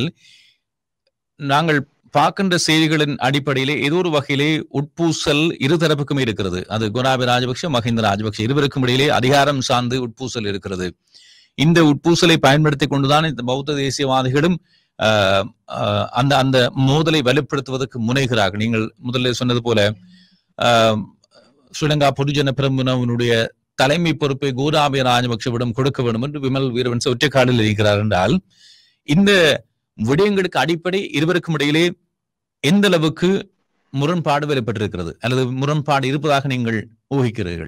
நாங்கள் பார்க்கின்ற செய்திகளின் அடிப்படையிலே ஏதோ ஒரு வகையிலே உட்பூசல் இருதரப்புக்குமே இருக்கிறது அது கோதாபய ராஜபக்ஷ மஹிந்த ராஜபக்ஷ இருவருக்கும் இடையிலே அதிகாரம் சார்ந்து உட்பூசல் இருக்கிறது இந்த உட்பூசலை பயன்படுத்தி கொண்டுதான் இந்த பௌத்த தேசியவாதிகளும் ஆஹ், ஆஹ், அந்த அந்த மோதலை வலுப்படுத்துவதற்கு முனைகிறார்கள் நீங்கள் முதல்ல சொன்னது போல ஆஹ், ஸ்ரீலங்கா பொதுஜன பிரமுனவனுடைய தலைமை பொறுப்பை கோதாபய ராஜபக்சவிடம் கொடுக்க வேண்டும் என்று விமல் வீரவன்ச ஒற்றைக்காலில் இருக்கிறார் என்றால் இந்த விடயங்களுக்கு அடிப்படை இருவருக்கும் இடையிலே எந்த அளவுக்கு முரண்பாடு வெளிப்பட்டிருக்கிறது அல்லது முரண்பாடு இருப்பதாக நீங்கள் ஊகிக்கிறீர்கள்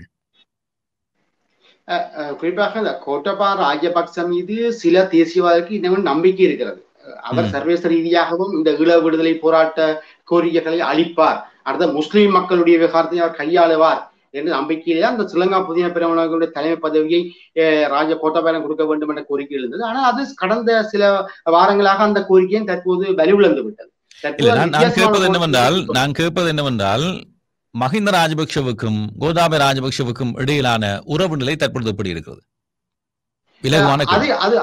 அஹ் அஹ் குறிப்பாக இந்த கோட்டபா ராஜபக்ச மீது சில தேசியவாதிகளுக்கு இன்னும் நம்பிக்கை இருக்கிறது அஹ் அவர் ம். சர்வதேச ரீதியாகவும் இந்த ஈழ விடுதலை போராட்ட கோரிக்கைகளை அளிப்பார் அடுத்த முஸ்லிம் மக்களுடைய விவகாரத்தை அவர் கையாளுவார் என்ற நம்பிக்கையிலே அந்த ஸ்ரீலங்கா புதிய பிரமுகர்களுடைய தலைமை பதவியை அஹ், ராஜ கோட்டபாயம் கொடுக்க வேண்டும் என்ற கோரிக்கை இருந்தது ஆனால் அது கடந்த சில வாரங்களாக அந்த கோரிக்கையும் தற்போது வலுவிழந்து விட்டது இல்ல தற்போது நான் நான் வித்தியாசமான கேட்பது என்னவென்றால் கோரிக்கை- நான் கேட்பது என்னவென்றால் மஹிந்த ராஜபக்ஷவுக்கும் கோதாபய ராஜபக்ஷவுக்கும் இடையிலான உறவு நிலை தற்பொழுது எப்படி இருக்கிறது இலகுவான அது அது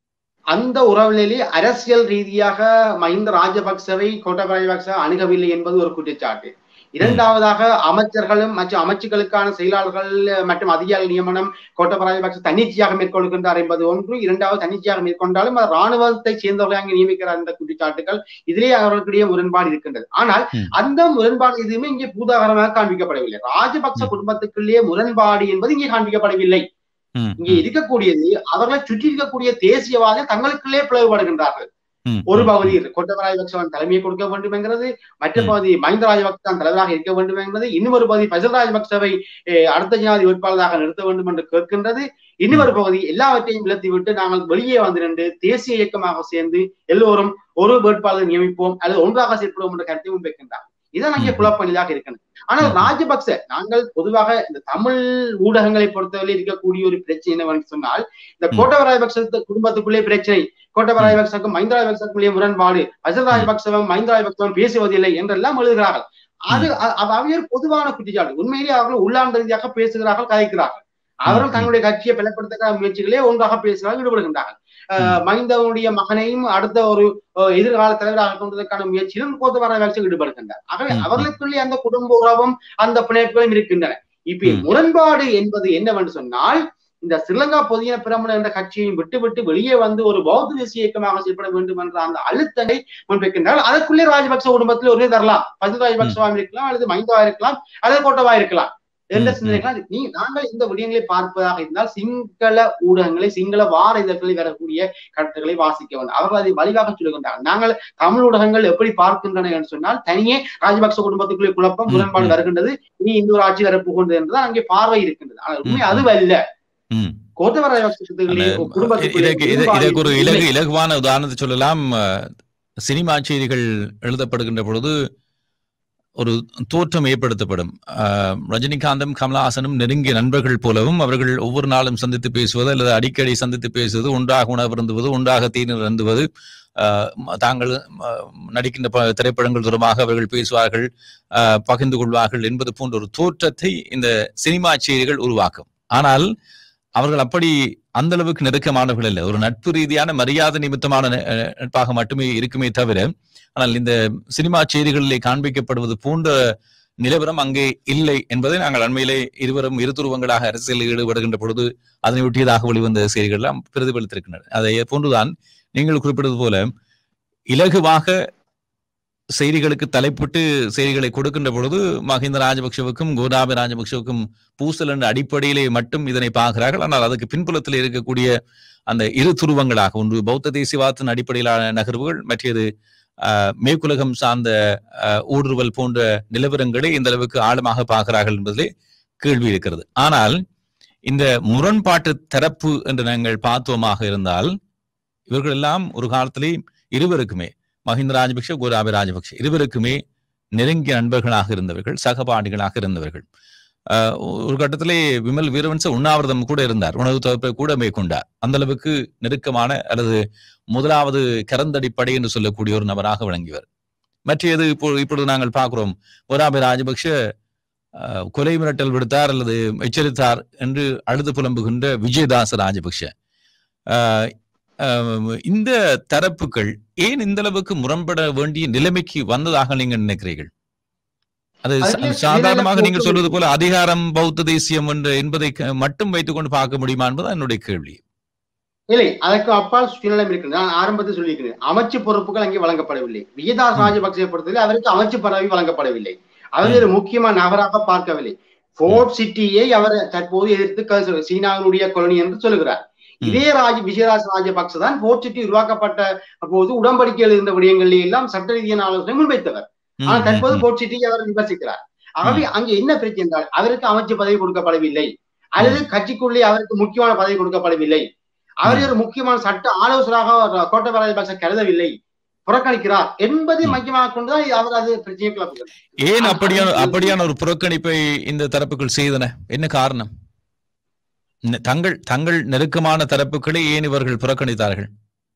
அந்த உறவுகளிலே அரசியல் ரீதியாக மஹிந்த ராஜபக்சவை கோட்டபய ராஜபக்ச அணுகவில்லை என்பது ஒரு குற்றச்சாட்டு இரண்டாவதாக அமைச்சர்களும் மற்றும் அமைச்சுகளுக்கான செயலாளர்கள் மற்றும் அதிகாரி நியமனம் கோட்டபய ராஜபக்ச தன்னிச்சையாக மேற்கொள்கின்றார் என்பது ஒன்று இரண்டாவது தன்னிச்சையாக மேற்கொண்டாலும் அது ராணுவத்தை சேர்ந்தவர்களை அங்கே நியமிக்கிறார் இந்த குற்றச்சாட்டுகள் இதிலே அவர்களுக்கிடையே முரண்பாடு இருக்கின்றது ஆனால் ம். அந்த முரண்பாடு எதுவுமே இங்கே பூதாகரமாக காண்பிக்கப்படவில்லை ராஜபக்ச ம். குடும்பத்துக்குள்ளேயே முரண்பாடு என்பது இங்கே காண்பிக்கப்படவில்லை ம், இங்கே இருக்கக்கூடியது அவர்களை சுற்றி இருக்கக்கூடிய தேசியவாத தங்களுக்குள்ளே பிளவுபடுகின்றார்கள் ம், ஒரு ம், பகுதி கோட்டபய ராஜபக்சவன் தலைமையை கொடுக்க வேண்டும் என்கிறது மற்ற ம். பகுதி மஹிந்த ராஜபக்சன் தலைவராக இருக்க வேண்டும் என்கிறது இன்னொரு பகுதி பசல் ராஜபக்சவை eh, அடுத்த ஜனாதி வேட்பாளராக நிறுத்த வேண்டும் என்று கேட்கின்றது இன்னொரு பகுதி எல்லாவற்றையும் விலத்தி விட்டு நாங்கள் வெளியே வந்து நின்று தேசிய இயக்கமாக சேர்ந்து எல்லோரும் ஒரு வேட்பாளரை நியமிப்போம் அல்லது ஒன்றாக செயற்படுவோம் என்ற கருத்தை முன்வைக்கின்றார் இதான் அங்கே ம். குழப்ப நிலையாக இருக்கின்றது ஆனால் ம். ராஜபக்ச நாங்கள் பொதுவாக இந்த தமிழ் ஊடகங்களை பொறுத்தவரை இருக்கக்கூடிய ஒரு பிரச்சனை என்னவென்று சொன்னால் இந்த ம். கோட்டபய ராஜபக்ச குடும்பத்துக்குள்ளே பிரச்சனை கோட்டபய ம். ராஜபக்சக்கும் மஹிந்த ராஜபக்சக்குள்ளே முரண்பாடு அசல் ராஜபக்சவும் மஹிந்த ராஜபக்சவும் பேசுவதில்லை என்றெல்லாம் எழுதுகிறார்கள் அது அ- அ- அவையர் பொதுவான குற்றச்சாட்டு உண்மையிலேயே அவர்கள் உள்ளார்ந்த ரீதியாக பேசுகிறார்கள் கதைக்கிறார்கள் அவர்கள் ம். தங்களுடைய கட்சியை பலப்படுத்துகிற முயற்சிகளே ஒன்றாக பேசுகிறார்கள் ஈடுபடுகின்றார்கள் அஹ் மஹிந்தவனுடைய மகனையும் அடுத்த ஒரு அஹ், எதிர்கால தலைவராக கொண்டதற்கான முயற்சியிலும் கோத்தபாய ராஜபக்ச ஈடுபடுகின்றார் ஆகவே ம். அவர்களுக்குள்ளே அந்த குடும்ப உறவும் அந்த பிணைப்புகளும் இருக்கின்றன இப்ப ம். முரண்பாடு என்பது என்னவென்று சொன்னால் இந்த ஸ்ரீலங்கா பொதிய பிரமுன என்ற கட்சியையும் விட்டு விட்டு வெளியே வந்து ஒரு பௌத்த தேசிய இயக்கமாக செயல்பட வேண்டும் என்ற அந்த அழுத்தத்தை முன்வைக்கின்றால் அதற்குள்ளே ராஜபக்ச குடும்பத்தில் ஒரே தரலாம் பசு ராஜபக்சவா இருக்கலாம் அல்லது மைந்தவா இருக்கலாம் அல்லது கோட்டவா இருக்கலாம் எந்த ம், சிந்தனைகள் நீ நாங்கள் இந்த விடயங்களை பார்ப்பதாக இருந்தால் சிங்கள ஊடகங்களை சிங்கள வார இதழ்களில் வரக்கூடிய கருத்துக்களை வாசிக்க வேண்டும் அவர்கள் அதை வழிவாக சொல்லுகின்றார்கள் நாங்கள் தமிழ் ஊடகங்கள் எப்படி பார்க்கின்றன என்று சொன்னால் தனியே ராஜபக்ச குடும்பத்துக்குள்ளே குழப்பம் ம், முரண்பாடு ம். வருகின்றது இனி இந்த ஒரு ஆட்சி வரப்போகின்றது என்றுதான் அங்கே பார்வை இருக்கின்றது ஆனால் உண்மை ம், அதுவல்ல ம். கோத்தவர ராஜபக்சத்துக்குள்ளே அந்த குடும்பத்துக்குள்ளே இதற்கு இது- முரண்பாடு இதற்கு ஒரு இல்லை. இலகு இலகுவான உதாரணத்தை சொல்லலாம் அஹ், சினிமா செய்திகள் எழுதப்படுகின்ற பொழுது ஒரு தோற்றம் ஏற்படுத்தப்படும் அஹ், ரஜினிகாந்தும் கமலஹாசனும் நெருங்கிய நண்பர்கள் போலவும் அவர்கள் ஒவ்வொரு நாளும் சந்தித்து பேசுவது அல்லது அடிக்கடி சந்தித்து பேசுவது ஒன்றாக உணவருந்துவது ஒன்றாக தீநீர் அருந்துவது அஹ், ம- தாங்கள் அஹ், நடிக்கின்ற ப- திரைப்படங்கள் தொடர்பாக அவர்கள் பேசுவார்கள் அஹ், பகிர்ந்து கொள்வார்கள் என்பது போன்ற ஒரு தோற்றத்தை இந்த சினிமா செய்திகள் உருவாக்கும் ஆனால் அவர்கள் அப்படி அந்த அளவுக்கு நெருக்கமானவர்கள் இல்லை ஒரு நட்பு ரீதியான மரியாதை நிமித்தமான ந- அஹ் நட்பாக மட்டுமே இருக்குமே தவிர ஆனால் இந்த சினிமா செய்திகளிலே காண்பிக்கப்படுவது போன்ற நிலவரம் அங்கே இல்லை என்பதை நாங்கள் அண்மையிலே இருவரும் இருதுருவங்களாக அரசியலில் ஈடுபடுகின்ற பொழுது அதனை ஒட்டியதாக வெளிவந்த செய்திகள் எல்லாம் பிரதிபலித்திருக்கின்றன அதை போன்றுதான் நீங்கள் குறிப்பிட்டது போல இலகுவாக செய்திகளுக்கு தலைப்பிட்டு செய்திகளை கொடுக்கின்ற பொழுது மஹிந்த ராஜபக்சவுக்கும் கோதாபய ராஜபக்சவுக்கும் பூசல் என்ற அடிப்படையிலே மட்டும் இதனை பார்க்கிறார்கள் ஆனால் அதுக்கு பின்புலத்தில் இருக்கக்கூடிய அந்த இரு துருவங்களாக ஒன்று பௌத்த தேசியவாதத்தின் அடிப்படையிலான நகர்வுகள் மற்றது ஆஹ், மேற்குலகம் சார்ந்த ஆஹ், ஊடுருவல் போன்ற நிலவரங்களை இந்த அளவுக்கு ஆழமாக பார்க்கிறார்கள் என்பதிலே கேள்வி இருக்கிறது ஆனால் இந்த முரண்பாட்டு தரப்பு என்று நாங்கள் பார்த்தோமாக இருந்தால் இவர்கள் எல்லாம் ஒரு காலத்திலே இருவருக்குமே மஹிந்த ராஜபக்ஷ கோதாபய ராஜபக்ஷ இருவருக்குமே நெருங்கிய நண்பர்களாக இருந்தவர்கள் சகபாடிகளாக இருந்தவர்கள் ஆஹ் ஒரு கட்டத்திலே விமல் வீரவன்ச உண்ணாவிரதம் கூட இருந்தார் உணவு தொகுப்பை கூட மேற்கொண்டார் அந்த அளவுக்கு நெருக்கமான அல்லது முதலாவது கரந்தடிப்படை என்று சொல்லக்கூடிய ஒரு நபராக விளங்கியவர் மற்றது இப்போ இப்பொழுது நாங்கள் பார்க்கிறோம் கோதாபய ராஜபக்ஷ ஆஹ் கொலை மிரட்டல் விடுத்தார் அல்லது எச்சரித்தார் என்று அழுது புலம்புகின்ற விஜயதாச ராஜபக்ஷ ஆஹ் ஆஹ் இந்த தரப்புகள் ஏன் இந்த அளவுக்கு முரண்பட வேண்டிய நிலைமைக்கு வந்ததாக நீங்கள் நினைக்கிறீர்கள் அது சா- அதுல சாதாரணமாக சில நீங்கள் சொல்வது போல அதிகாரம் பௌத்த தேசியம் என்று என்பதை க- மட்டும் வைத்துக்கொண்டு பார்க்க முடியுமா என்பது என்னுடைய கேள்வி இல்லை அதற்கு அப்பால் சுயநலம் இருக்கிறது நான் ஆரம்பத்தில் சொல்லியிருக்கிறேன் அமைச்சு பொறுப்புகள் அங்கே வழங்கப்படவில்லை விஜயதாஸ் ராஜபக்சே பொறுத்தவரை அவருக்கு அமைச்சு பதவி வழங்கப்படவில்லை அவர் ஒரு முக்கியமான நபராக பார்க்கவில்லை போர்ட் சிட்டியை அவர் தற்போது எதிர்த்து க- சீனாவினுடைய கொலனி என்று சொல்லுகிறார் இதே ராஜ விஜயராஜ் ராஜபக்ச தான் போர்ட் சிட்டி உருவாக்கப்பட்ட போது உடன்படிக்கையில் இருந்த விடயங்களில் எல்லாம் சட்ட ரீதியான ஆலோசனை முன்வைத்தவர் ம், ஆனால் ம், தற்போது ம். போர்ட் சிட்டியை அவர் விமர்சிக்கிறார் ஆகவே அங்கே என்ன பிரச்சனை என்றால் அவருக்கு அமைச்சு பதவி கொடுக்கப்படவில்லை அல்லது கட்சிக்குள்ளே அவருக்கு முக்கியமான பதவி கொடுக்கப்படவில்லை அவர் ஒரு முக்கியமான சட்ட ஆலோசகராக கோட்டபாய ராஜபக்ச கருதவில்லை புறக்கணிக்கிறார் என்பதை ம். மையமாக கொண்டுதான் அவர் அது பிரச்சனை கிளப்புகிறார் ஏன் அ- அப்படியான அது- அப்படியான ஒரு புறக்கணிப்பை இந்த தரப்புகள் செய்தன என்ன காரணம் ந- தங்கள் தங்கள் நெருக்கமான தரப்புகளை ஏன் இவர்கள் புறக்கணித்தார்கள்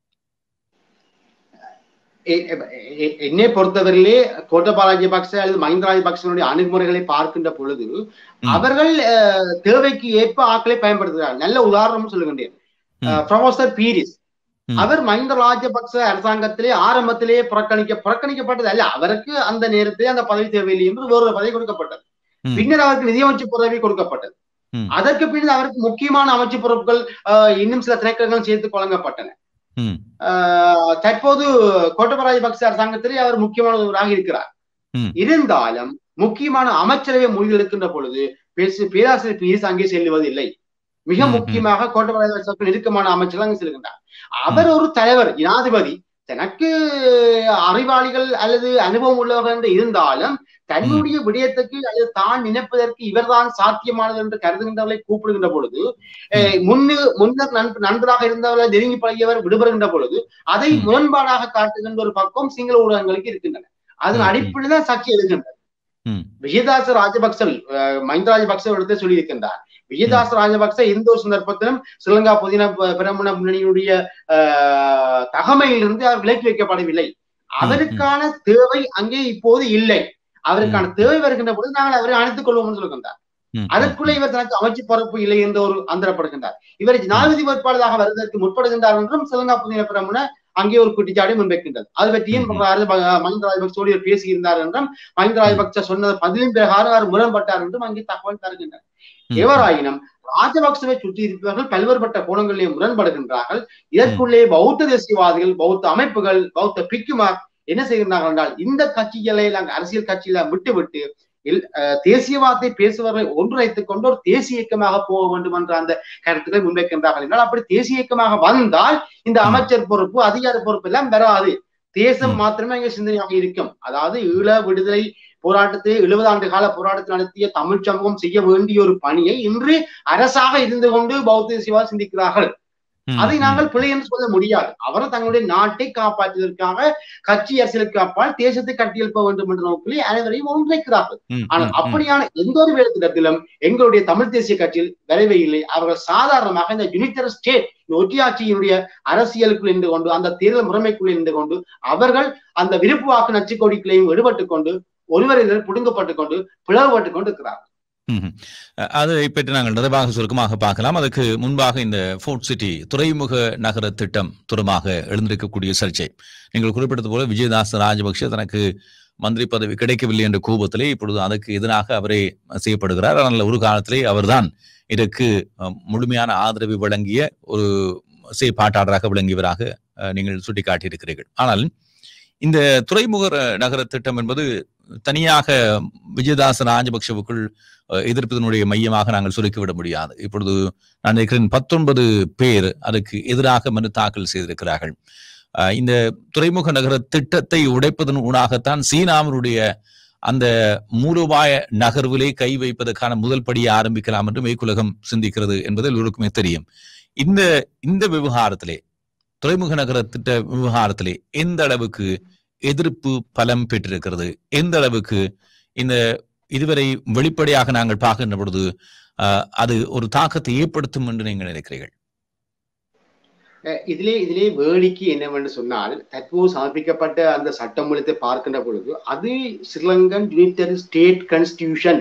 எ- எ- என்னை பொறுத்தவரையிலே கோட்டபாய ராஜபக்ச அல்லது மஹிந்த ராஜபக்சனுடைய அணுகுமுறைகளை பார்க்கின்ற பொழுது ம். அவர்கள் அஹ், தேவைக்கு ஏற்ப ஆட்களை பயன்படுத்துகிறார் நல்ல உதாரணம் சொல்லுகின்றேன் ம். ப்ரொஃபசர் பீரிஸ் ம். அவர் மஹிந்த ராஜபக்ச அரசாங்கத்திலே ஆரம்பத்திலே புறக்கணிக்க புறக்கணிக்கப்பட்டது அல்ல அவருக்கு அந்த நேரத்திலே அந்த பதவி தேவையில்லை என்று வேறொரு பதவி கொடுக்கப்பட்டது ம். பின்னர் அவருக்கு நிதியமைச்சு பதவி கொடுக்கப்பட்டது ம். அதற்கு பின்னர் அவருக்கு முக்கியமான அமைச்சு பொறுப்புகள் அஹ், இன்னும் சில திணைக்களங்கள் சேர்த்து வழங்கப்பட்டன ம், ஆஹ் தற்போது கோட்டபய ராஜபக்ச அரசாங்கத்திலே அவர் முக்கியமானவராக இருக்கிறார் ம். இருந்தாலும் முக்கியமான அமைச்சரவை முடிவெடுக்கின்ற பொழுது பேசு பேராசிரியர் பீரிஸ் அங்கே செல்லுவதில்லை மிக ம், ம். முக்கியமாக கோட்டபய ராஜபக்ச நெருக்கமான அமைச்சர்கள் அங்கே செல்கின்றார் அவர் ஒரு தலைவர் ஜனாதிபதி தனக்கு அறிவாளிகள் அல்லது அனுபவம் உள்ளவர்கள் என்று இருந்தாலும் தன்னுடைய விடயத்துக்கு அல்லது தான் நினைப்பதற்கு இவர்தான் சாத்தியமானது என்று கருதுகின்றவர்களை கூப்பிடுகின்ற பொழுது அஹ், முன்னு முன்னர் நண்ப- நண்பராக இருந்தவர்களை நெருங்கி பழகியவர் விடுபடுகின்ற பொழுது அதை ம். முரண்பாடாக காட்டுகின்ற ஒரு பக்கம் சிங்கள ஊடகங்களுக்கு இருக்கின்றன அதன் ம், ம். அடிப்படையில் தான் சாட்சி எழுகின்றது ம். விஜயதாச ராஜபக்ச அஹ், மஹிந்த ராஜபக்ச இடத்தை சொல்லியிருக்கின்றார் விஜயதாச ராஜபக்ச எந்த ஒரு சந்தர்ப்பத்திலும் ஸ்ரீலங்கா பொதின ப- பிரமண முன்னணியினுடைய அஹ், தகமையிலிருந்து அவர் விலக்கி வைக்கப்படவில்லை அவருக்கான தேவை அங்கே இப்போது இல்லை அவருக்கான தேவை வருகின்ற பொழுது நாங்கள் அவரை அணைத்துக் கொள்வோம் சொல்லுகின்றார் ம், அதற்குள்ள இவர் தனக்கு அமைச்சு பொறுப்பு இல்லை என்று ஒரு அந்தரப்படுகின்றார் இவர் ஜனாதிபதி வேட்பாளராக வருவதற்கு முற்படுகின்றார் என்றும் ஸ்ரீலங்கா புதிய பிரமுன அங்கே ஒரு குற்றச்சாட்டை முன்வைக்கின்றது அது பற்றியும் ம். ராஜ- மஹிந்த ராஜபக்சோடு இவர் பேசியிருந்தார் என்றும் மஹிந்த ராஜபக்ச சொன்னது பதிலின் பிரகாரம் அவர் முரண்பட்டார் என்றும் அங்கே தகவல் தருகின்றனர் ம். எவராயினும் ராஜபக்சவை சுற்றி இருப்பவர்கள் பல்வேறுபட்ட கோணங்களிலே முரண்படுகின்றார்கள் இதற்குள்ளே பௌத்த தேசியவாதிகள் பௌத்த அமைப்புகள் பௌத்த பிக்குமார் என்ன செய்கின்றார்கள் என்றால் இந்த கட்சிகளை நாங்கள் அரசியல் கட்சியில விட்டுவிட்டு இல்- அஹ் தேசியவாதத்தை பேசுபவர்களை ஒன்றிணைத்துக் கொண்டு ஒரு தேசிய இயக்கமாக போக வேண்டும் என்ற அந்த கருத்துக்களை முன்வைக்கின்றார்கள் என்றால் அப்படி தேசிய இயக்கமாக வந்தால் இந்த ம். அமைச்சர் பொறுப்பு அதிகார பொறுப்பு எல்லாம் வராது தேசம் ம். மாத்திரமே அங்கே சிந்தனையாக இருக்கும் அதாவது ஈழ விடுதலை போராட்டத்தை எழுபது ஆண்டு கால போராட்டத்தில் நடத்திய தமிழ் சமூகம் செய்ய வேண்டிய ஒரு பணியை இன்று அரசாக இருந்து கொண்டு பௌத்த தேசியவாத சிந்திக்கிறார்கள் ம், அதை ம். நாங்கள் பிழை என்று சொல்ல முடியாது அவர் தங்களுடைய நாட்டை காப்பாற்றுவதற்காக கட்சி அரசியலுக்கு அப்பால் தேசத்தை கட்டியெழுப்ப வேண்டும் என்ற நோக்கிலே அனைவரையும் ஒன்றைக்கிறார்கள் ம், ஆனால் ம், அப்படியான எந்த ஒரு வேலைத்திட்டத்திலும் எங்களுடைய தமிழ் தேசிய கட்சியில் வரவே இல்லை அவர்கள் சாதாரணமாக இந்த யுனிட்டர் ஸ்டேட் இந்த ஒற்றியாட்சியினுடைய அரசியலுக்குள் இருந்து கொண்டு அந்த தேர்தல் முறைமைக்குள் இருந்து கொண்டு அவர்கள் அந்த விருப்பு வாக்கு நச்சுக்கொடிகளையும் விடுபட்டுக் கொண்டு ஒருவரில் புடுங்கப்பட்டுக் கொண்டு பிளவுபட்டுக் கொண்டு இருக்கிறார் ம்ஹும். அஹ் அதை பற்றி நாங்கள் நிறைவாக சுருக்கமாக பார்க்கலாம் அதுக்கு முன்பாக இந்த ஃபோர்ட் சிட்டி துறைமுக நகர திட்டம் தொடர்பாக எழுந்திருக்கக்கூடிய சர்ச்சை நீங்கள் குறிப்பிட்டது போல விஜயதாஸ் ராஜபக்ஷ தனக்கு மந்திரி பதவி கிடைக்கவில்லை என்ற கோபத்திலே இப்பொழுது அதற்கு எதிராக அவரே செய்யப்படுகிறார் ஆனால் ஒரு காலத்திலே அவர்தான் இதற்கு அஹ், முழுமையான ஆதரவு வழங்கிய ஒரு செயற்பாட்டாளராக விளங்கியவராக அஹ், நீங்கள் சுட்டிக்காட்டியிருக்கிறீர்கள் ஆனால் இந்த துறைமுக நகர திட்டம் என்பது தனியாக விஜயதாச ராஜபக்ஷவுக்குள் அஹ், எதிர்ப்பதனுடைய மையமாக நாங்கள் சுருக்கிவிட முடியாது இப்பொழுது நான் நினைக்கிறேன் பத்தொன்பது பேர் அதுக்கு எதிராக மனு தாக்கல் செய்திருக்கிறார்கள் அஹ், இந்த துறைமுக நகர திட்டத்தை உடைப்பதன் ஊடாகத்தான் சீனாவினுடைய அந்த மூலோபாய நகர்விலே கை வைப்பதற்கான முதல் படியை ஆரம்பிக்கலாம் என்று மேற்குலகம் சிந்திக்கிறது என்பது எல்லோருக்குமே தெரியும் இந்த இந்த விவகாரத்திலே துறைமுக நகர திட்ட விவகாரத்திலே எந்த அளவுக்கு எதிர்ப்பு பலம் பெற்றிருக்கிறது எந்த அளவுக்கு இந்த இதுவரை வெளிப்படையாக நாங்கள் பார்க்கின்ற பொழுது அஹ், அது ஒரு தாக்கத்தை ஏற்படுத்தும் என்று நீங்கள் நினைக்கிறீர்கள் அஹ் இதிலே இதிலே வேடிக்கை என்னவென்று சொன்னால் தற்போது சமர்ப்பிக்கப்பட்ட அந்த சட்டமூலத்தை பார்க்கின்ற பொழுது அது Sri Lankan unitary state constitution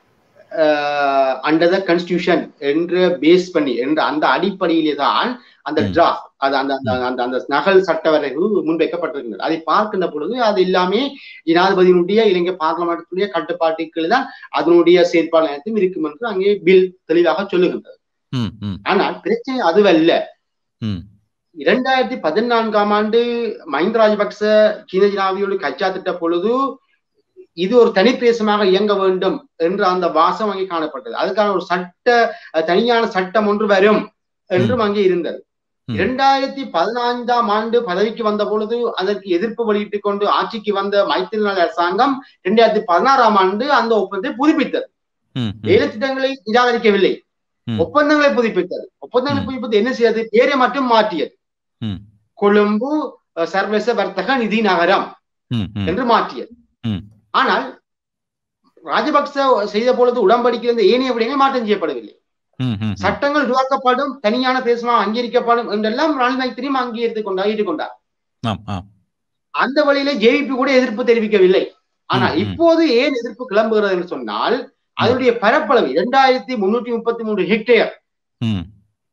under the constitution என்ற பேஸ் பண்ணி என்ற அந்த அடிப்படையிலே தான் அந்த ம். டிராஃப்ட் அது அந்த அந்த அந்த அந்த நகல் சட்ட வரைவு முன்வைக்கப்பட்டிருக்கிறது அதை பார்க்கின்ற பொழுது அது எல்லாமே ஜனாதிபதியினுடைய இலங்கை பார்லமெண்ட்டுடைய கட்டுப்பாட்டுக்கு தான் அதனுடைய செயற்பாடு அனைத்தும் இருக்கும் என்று அங்கே பில் தெளிவாக சொல்லுகின்றது ம், ம், ஆனால் பிரச்சனை அதுவல்ல ம் இரண்டாயிரத்தி பதினான்காம் ஆண்டு மஹிந்த ராஜபக்ச சீன ஜனாதிபதியோடு கச்சா திட்ட பொழுது இது ஒரு தனிப்பிரதேசமாக இயங்க வேண்டும் என்ற அந்த வாசம் அங்கே காணப்பட்டது அதுக்கான ஒரு சட்ட அஹ், தனியான சட்டம் ஒன்று வரும் என்றும் அங்கே இருந்தது ம். இரண்டாயிரத்தி பதினைந்தாம் ஆண்டு பதவிக்கு வந்த பொழுது அதற்கு எதிர்ப்பு வெளியிட்டுக் கொண்டு ஆட்சிக்கு வந்த மைத்திரிநாள் அரசாங்கம் இரண்டாயிரத்தி பதினாறாம் ஆண்டு அந்த ஒப்பந்தத்தை புதுப்பித்தது ம் ம் வேலை திட்டங்களை நிராகரிக்கவில்லை ம். ஒப்பந்தங்களை புதுப்பித்தது ஒப்பந்தங்களை ம். புதுப்பித்து என்ன செய்யறது பேரை மட்டும் மாற்றியது ம். கொழும்பு அஹ், சர்வதேச வர்த்தக நிதி நகரம் ம் ம் என்று மாற்றியது ம். ஆனால் ராஜபக்ச செய்த பொழுது உடன்படிக்கையில் இருந்த ஏனைய விடயங்கள் மாற்றம் செய்யப்படவில்லை ம் ம் ம் சட்டங்கள் உருவாக்கப்படும் தனியான தேசமாக அங்கீகரிக்கப்படும் என்றெல்லாம் ரணில் மைத்திரியும் அங்கீகரித்துக் கொண்டார் ஏற்றுக்கொண்டார் ஆம் ஆம் அந்த வழியிலே ஜேவிபி கூட எதிர்ப்பு தெரிவிக்கவில்லை ஆனால் ம், ம். இப்போது ஏன் எதிர்ப்பு கிளம்புகிறது என்று சொன்னால் அதனுடைய பரப்பளவு இரண்டாயிரத்தி முன்னூற்றி முப்பத்தி மூன்று ஹெக்டேர் ம்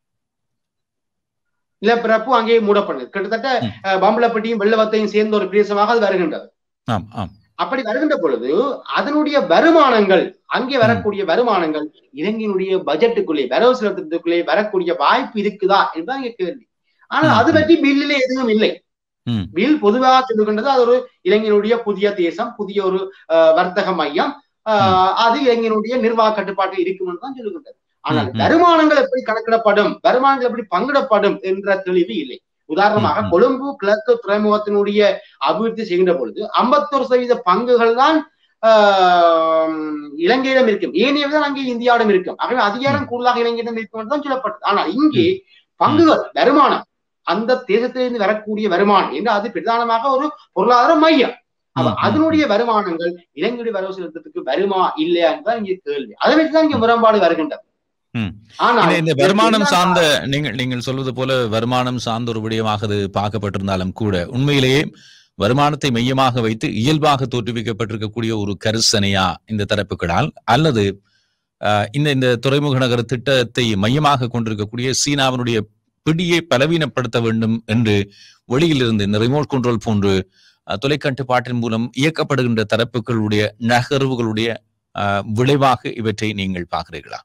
நிலப்பரப்பு அங்கே மூடப்படுது கிட்டத்தட்ட ம். அஹ், பம்பலப்பட்டியும் வெள்ளவத்தையும் சேர்ந்த ஒரு பிரதேசமாக அது வருகின்றது ஆம் ஆம் அப்படி வருகின்ற பொழுது அதனுடைய வருமானங்கள் அங்கே வரக்கூடிய வருமானங்கள் இலங்கையினுடைய பட்ஜெட்டுக்குள்ளே வரவு செலுத்தத்துக்குள்ளே வரக்கூடிய வாய்ப்பு இருக்குதா என்பதுதான் இங்க கேள்வி ஆனால் ம், அது ம். பற்றி பில்லிலே எதுவும் இல்லை ம் பில் பொதுவாக சொல்லுகின்றது அது ஒரு இலங்கையினுடைய புதிய தேசம் புதிய ஒரு அஹ், வர்த்தக மையம் அஹ், அது இலங்கையினுடைய நிர்வாக கட்டுப்பாட்டில் இருக்கும் என்று தான் சொல்லுகின்றது ஆனால் ம், ம். வருமானங்கள் எப்படி கணக்கிடப்படும் வருமானங்கள் எப்படி பங்கிடப்படும் என்ற தெளிவு இல்லை உதாரணமாக ம், ம். கொழும்பு கிழக்கு துறைமுகத்தினுடைய அபிவிருத்தி செய்கின்ற பொழுது ஐம்பத்தொரு சதவீத பங்குகள் தான் ஆஹ், இலங்கையிடம் இருக்கும் ஏனையதான் அங்கே இந்தியாவிடம் இருக்கும் ஆகவே அதிகாரம் கூடுதலாக இலங்கையிடம் இருக்கும் என்று தான் சொல்லப்பட்டது ஆனால் இங்கே பங்குகள் வருமானம் அந்த தேசத்திலிருந்து வரக்கூடிய வருமானம் என்று அது பிரதானமாக ஒரு பொருளாதார மையம் அப்ப ம், ம். அதனுடைய வருமானங்கள் இலங்கையுடைய வரவு செலுத்தத்துக்கு வருமா இல்லையா என்பதுதான் இங்கே கேள்வி அதை வச்சுதான் இங்கே முரண்பாடு வருகின்றது ம். ஆனால் இந்த- இந்த வருமானம் இதற்கு சார்ந்த நீங்கள் நீங்கள் சொல்வது போல வருமானம் சார்ந்த ஒரு விடயமாக அது பார்க்கப்பட்டிருந்தாலும் கூட உண்மையிலேயே வருமானத்தை மையமாக வைத்து இயல்பாக தோற்றுவிக்கப்பட்டிருக்கக்கூடிய ஒரு கரிசனையா இந்த தரப்புகளால் அல்லது அஹ், இந்த இந்த துறைமுக நகர திட்டத்தை மையமாக கொண்டிருக்கக்கூடிய சீனாவினுடைய பிடியை பலவீனப்படுத்த வேண்டும் என்று வெளியிலிருந்து இந்த ரிமோட் கண்ட்ரோல் போன்று அஹ், தொலைக்கட்டுப்பாட்டின் மூலம் இயக்கப்படுகின்ற தரப்புகளுடைய நகர்வுகளுடைய அஹ், விளைவாக இவற்றை நீங்கள் பார்க்கிறீர்களா